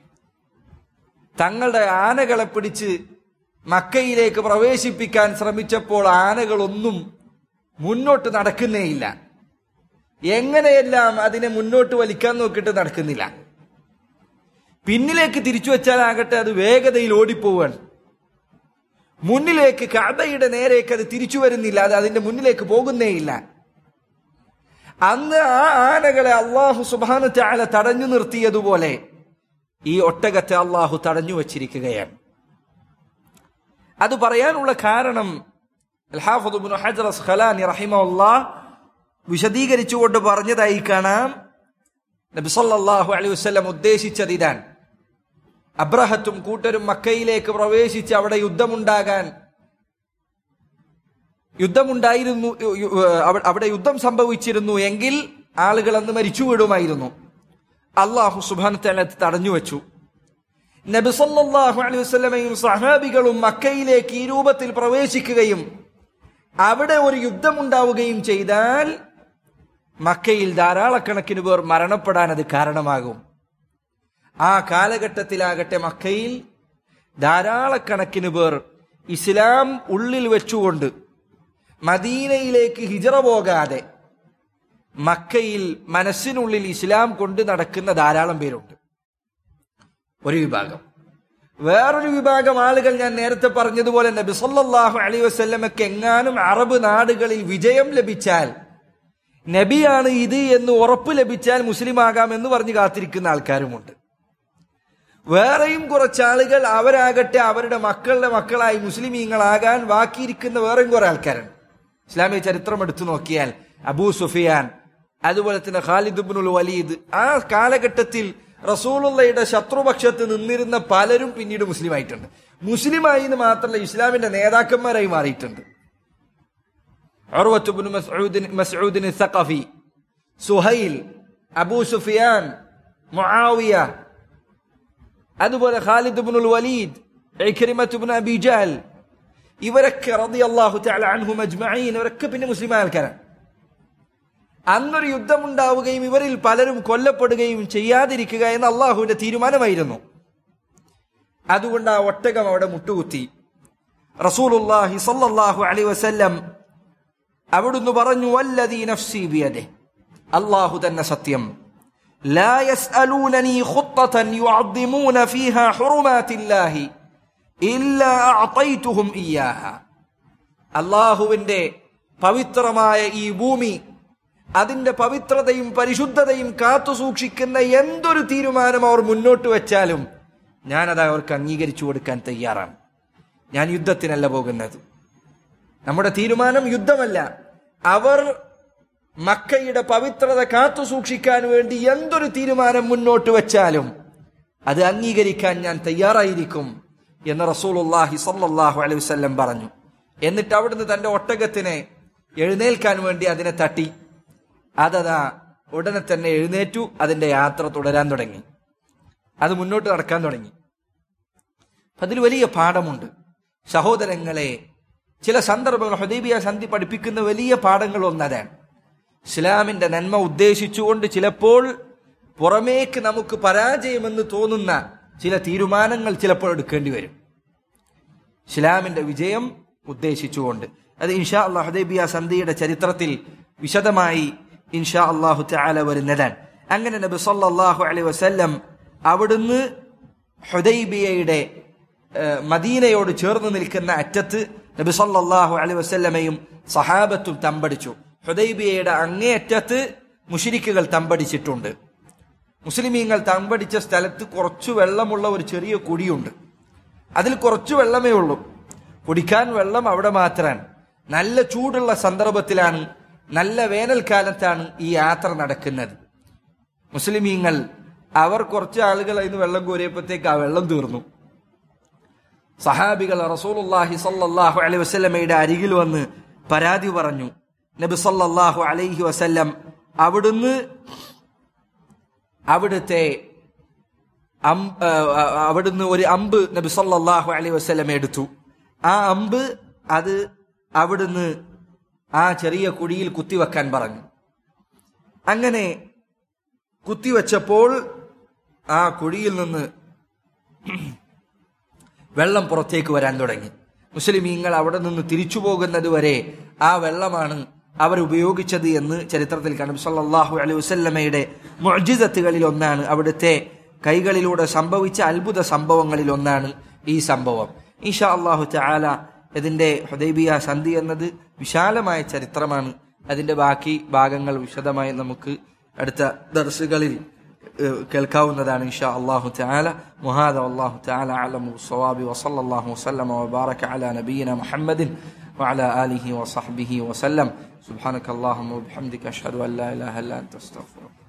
തങ്ങളുടെ ആനകളെ പിടിച്ച് മക്കയിലേക്ക് പ്രവേശിപ്പിക്കാൻ ശ്രമിച്ചപ്പോൾ ആനകളൊന്നും മുന്നോട്ട് നടക്കുന്നേയില്ല എങ്ങനെയെല്ലാം അതിനെ മുന്നോട്ട് വലിക്കാൻ നോക്കിയിട്ട് നടക്കുന്നില്ല പിന്നിലേക്ക് തിരിച്ചു വെച്ചാലാകട്ടെ അത് വേഗതയിൽ ഓടിപ്പോവാണ് മുന്നിലേക്ക് കഅബയുടെ നേരേക്ക് അത് തിരിച്ചു വരുന്നില്ല അത് അതിന്റെ മുന്നിലേക്ക് പോകുന്നേയില്ല അന്ന് ആ ആനകളെ അള്ളാഹു സുബാനു ചാല തടഞ്ഞു നിർത്തിയതുപോലെ ഈ ഒട്ടകത്തെ അള്ളാഹു തടഞ്ഞു വച്ചിരിക്കുകയാണ് അത് പറയാനുള്ള കാരണം അൽഹാഫുദ് ഇബ്നു ഹജർ അസ്ഖലാനി റഹിമഹുല്ലാഹ് വിശദീകരിച്ചുകൊണ്ട് പറഞ്ഞതായി കാണാം നബി സല്ലല്ലാഹു അലൈഹി വസല്ലം ഉദ്ദേശിച്ചത് ഇതാണ് അബ്രഹത്തും കൂട്ടരും മക്കയിലേക്ക് പ്രവേശിച്ച് അവിടെ യുദ്ധമുണ്ടാകാൻ യുദ്ധമുണ്ടായിരുന്നു യു- യു- അവ- അവിടെ യുദ്ധം സംഭവിച്ചിരുന്നു എങ്കിൽ ആളുകൾ അന്ന് മരിച്ചു വീടുമായിരുന്നു അള്ളാഹു സുബാൻ തടഞ്ഞു വെച്ചു നബി സല്ലല്ലാഹു അലൈഹി വസല്ലമയും സഹാബികളും മക്കയിലേക്ക് ഈ രൂപത്തിൽ പ്രവേശിക്കുകയും അവിടെ ഒരു യുദ്ധമുണ്ടാവുകയും ചെയ്താൽ മക്കയിൽ ധാരാളക്കണക്കിന് പേർ മരണപ്പെടാൻ അത് കാരണമാകും ആ കാലഘട്ടത്തിലാകട്ടെ മക്കയിൽ ധാരാളക്കണക്കിന് പേർ ഇസ്ലാം ഉള്ളിൽ വെച്ചുകൊണ്ട് മദീനയിലേക്ക് ഹിജറ പോകാതെ മക്കയിൽ മനസ്സിനുള്ളിൽ ഇസ്ലാം കൊണ്ട് നടക്കുന്ന ധാരാളം പേരുണ്ട് ഒരു വിഭാഗം വേറൊരു വിഭാഗം ആളുകൾ ഞാൻ നേരത്തെ പറഞ്ഞതുപോലെ നബി സല്ലല്ലാഹു അലൈഹി വസല്ലമക്ക് എങ്ങാനും അറബ് നാടുകളിൽ വിജയം ലഭിച്ചാൽ നബിയാണ് ഇത് എന്ന് ഉറപ്പ് ലഭിച്ചാൽ മുസ്ലിം ആകാം എന്ന് പറഞ്ഞ് കാത്തിരിക്കുന്ന ആൾക്കാരുമുണ്ട് വേറെയും കുറച്ച് ആളുകൾ അവരാകട്ടെ അവരുടെ മക്കളുടെ മക്കളായി മുസ്ലിമീങ്ങളാകാൻ ബാക്കിയിരിക്കുന്ന വേറെയും കുറെ ആൾക്കാരുണ്ട് ഇസ്ലാമിക ചരിത്രം എടുത്തു നോക്കിയാൽ അബൂ സുഫിയാൻ അതുപോലെ തന്നെ ഖാലിദ് ഇബ്നുൽ വലീദ് ആ കാലഘട്ടത്തിൽ റസൂലുള്ളയുടെ ശത്രുപക്ഷത്ത് നിന്നിരുന്ന പലരും പിന്നീട് മുസ്ലിം ആയിട്ടുണ്ട് മുസ്ലിമായി എന്ന് മാത്രമല്ല ഇസ്ലാമിന്റെ നേതാക്കന്മാരായി മാറിയിട്ടുണ്ട് ഉർവത്ത് ഇബ്നു മസ്ഊദിൻ മസ്ഊദിൻ സഖഫി സുഹൈൽ അബൂ സുഫിയാൻ മുആവിയ അതുപോലെ ഖാലിദ് ഇബ്നുൽ വലീദ് ഇക്രിമത്ത് ഇബ്നു അബി ജഹൽ ഇവരൊക്കെ റളിയല്ലാഹു തആല അൻഹും അജ്മഈൻ ഇവരൊക്കെ പിന്നെ മുസ്ലിം ആൾക്കാരാണ് അന്നൊരു യുദ്ധമുണ്ടാവുകയും ഇവരിൽ പലരും കൊല്ലപ്പെടുകയും ചെയ്യാതിരിക്കുക എന്ന അള്ളാഹുവിന്റെ തീരുമാനമായിരുന്നു അതുകൊണ്ട് ആ ഒട്ടകം അവിടെ മുട്ടുകുത്തി റസൂലുള്ളാഹി സല്ലല്ലാഹു അലൈഹി വസല്ലം അവിടുന്ന് പറഞ്ഞു വല്ലദീ നഫ്സി ബിയദെ അള്ളാഹു തന്നെ സത്യം لا يسألونني خطة يعظمون فيها حرمات الله إلا أعطيتهم إياها അള്ളാഹുവിന്റെ പവിത്രമായ ഈ ഭൂമി അതിന്റെ പവിത്രതയും പരിശുദ്ധതയും കാത്തു സൂക്ഷിക്കുന്ന എന്തൊരു തീരുമാനം അവർ മുന്നോട്ട് വെച്ചാലും ഞാനത് അവർക്ക് അംഗീകരിച്ചു കൊടുക്കാൻ തയ്യാറാണ് ഞാൻ യുദ്ധത്തിനല്ല പോകുന്നത് നമ്മുടെ തീരുമാനം യുദ്ധമല്ല അവർ മക്കയുടെ പവിത്രത കാത്തു സൂക്ഷിക്കാൻ വേണ്ടി എന്തൊരു തീരുമാനം മുന്നോട്ട് വെച്ചാലും അത് അംഗീകരിക്കാൻ ഞാൻ തയ്യാറായിരിക്കും എന്ന് റസൂലുള്ളാഹി സല്ലല്ലാഹു അലൈഹി വസല്ലം പറഞ്ഞു എന്നിട്ട് അവിടുന്ന് തന്റെ ഒട്ടകത്തിനെ എഴുന്നേൽക്കാൻ വേണ്ടി അതിനെ തട്ടി അതതാ ഉടനെ തന്നെ എഴുന്നേറ്റു അതിന്റെ യാത്ര തുടരാൻ തുടങ്ങി അത് മുന്നോട്ട് നടക്കാൻ തുടങ്ങി അപ്പൊ അതിൽ വലിയ പാഠമുണ്ട് സഹോദരങ്ങളെ ചില സന്ദർഭങ്ങൾ ഹുദൈബിയ സന്ധി പഠിപ്പിക്കുന്ന വലിയ പാഠങ്ങൾ ഒന്നതാണ് ഇസ്ലാമിന്റെ നന്മ ഉദ്ദേശിച്ചുകൊണ്ട് ചിലപ്പോൾ പുറമേക്ക് നമുക്ക് പരാജയമെന്ന് തോന്നുന്ന ചില തീരുമാനങ്ങൾ ചിലപ്പോൾ എടുക്കേണ്ടി വരും ഇസ്ലാമിന്റെ വിജയം ഉദ്ദേശിച്ചുകൊണ്ട് അത് ഇൻഷാ അള്ളാഹു ഹുദൈബിയ സന്ധിയുടെ ചരിത്രത്തിൽ വിശദമായി ഇൻഷാ അള്ളാഹു തആല വരുന്നതാണ് അങ്ങനെ നബി സല്ലല്ലാഹു അലൈഹി വസല്ലം അവിടുന്ന് ഹുദൈബിയയുടെ ഏഹ്, മദീനയോട് ചേർന്ന് നിൽക്കുന്ന അറ്റത്ത് നബി സല്ലല്ലാഹു അലൈഹി വസല്ലമയും സഹാബത്തും തമ്പടിച്ചു ഹുദൈബിയയുടെ അങ്ങേയറ്റത്ത് മുഷിരിക്കുകൾ തമ്പടിച്ചിട്ടുണ്ട് മുസ്ലിമീങ്ങൾ തമ്പടിച്ച സ്ഥലത്ത് കുറച്ചു വെള്ളമുള്ള ഒരു ചെറിയ കുടിയുണ്ട് അതിൽ കുറച്ചു വെള്ളമേ ഉള്ളൂ കുടിക്കാൻ വെള്ളം അവിടെ മാത്രമാണ് നല്ല ചൂടുള്ള സന്ദർഭത്തിലാണ് നല്ല വേനൽക്കാലത്താണ് ഈ യാത്ര നടക്കുന്നത് മുസ്ലിമീങ്ങൾ അവർ കുറച്ച് ആളുകൾ അതിന് വെള്ളം കോരിയപ്പോഴത്തേക്ക് ആ വെള്ളം തീർന്നു സഹാബികൾ റസൂലുള്ളാഹി സല്ലല്ലാഹു അലൈഹി വസല്ലമയുടെ അരികിൽ വന്ന് പരാതി പറഞ്ഞു നബി സല്ലല്ലാഹു അലൈഹി വസല്ലം അവിടുന്ന് അവിടുത്തെ അം- ആ, ആ, അവിടുന്ന് ഒരു അമ്പ് നബി സല്ലല്ലാഹു അലൈഹി വസല്ലം എടുത്തു ആ അമ്പ് അത് അവിടുന്ന് ആ ചെറിയ കുഴിയിൽ കുത്തിവെക്കാൻ പറഞ്ഞു അങ്ങനെ കുത്തിവെച്ചപ്പോൾ ആ കുഴിയിൽ നിന്ന് വെള്ളം പുറത്തേക്ക് വരാൻ തുടങ്ങി മുസ്ലിമീങ്ങൾ അവിടെ നിന്ന് തിരിച്ചു പോകുന്നത് വരെ ആ വെള്ളമാണ് അവർ ഉപയോഗിച്ചത് എന്ന് ചരിത്രത്തിൽ കാണും സല്ലല്ലാഹു അലൈഹി വസല്ലമയുടെ മുഅ്ജിസത്തുകളിൽ ഒന്നാണ് അവിടുത്തെ കൈകളിലൂടെ സംഭവിച്ച അത്ഭുത സംഭവങ്ങളിൽ ഒന്നാണ് ഈ സംഭവം ഈഷാ അള്ളാഹു തആല ഇതിന്റെ ഹുദൈബിയ സന്ധി എന്നത് വിശാലമായ ചരിത്രമാണ് അതിന്റെ ബാക്കി ഭാഗങ്ങൾ വിശദമായി നമുക്ക് അടുത്ത ദർസുകളിൽ കേൾക്കാവുന്നതാണ് ഇൻഷാ അള്ളാഹു തആല وهذا والله تعالى أعلم بالصواب وصلى الله وسلم وبارك على نبينا محمد وعلى آله وصحبه وسلم سبحانك اللهم وبحمدك أشهد أن لا إله إلا أنت أستغفرك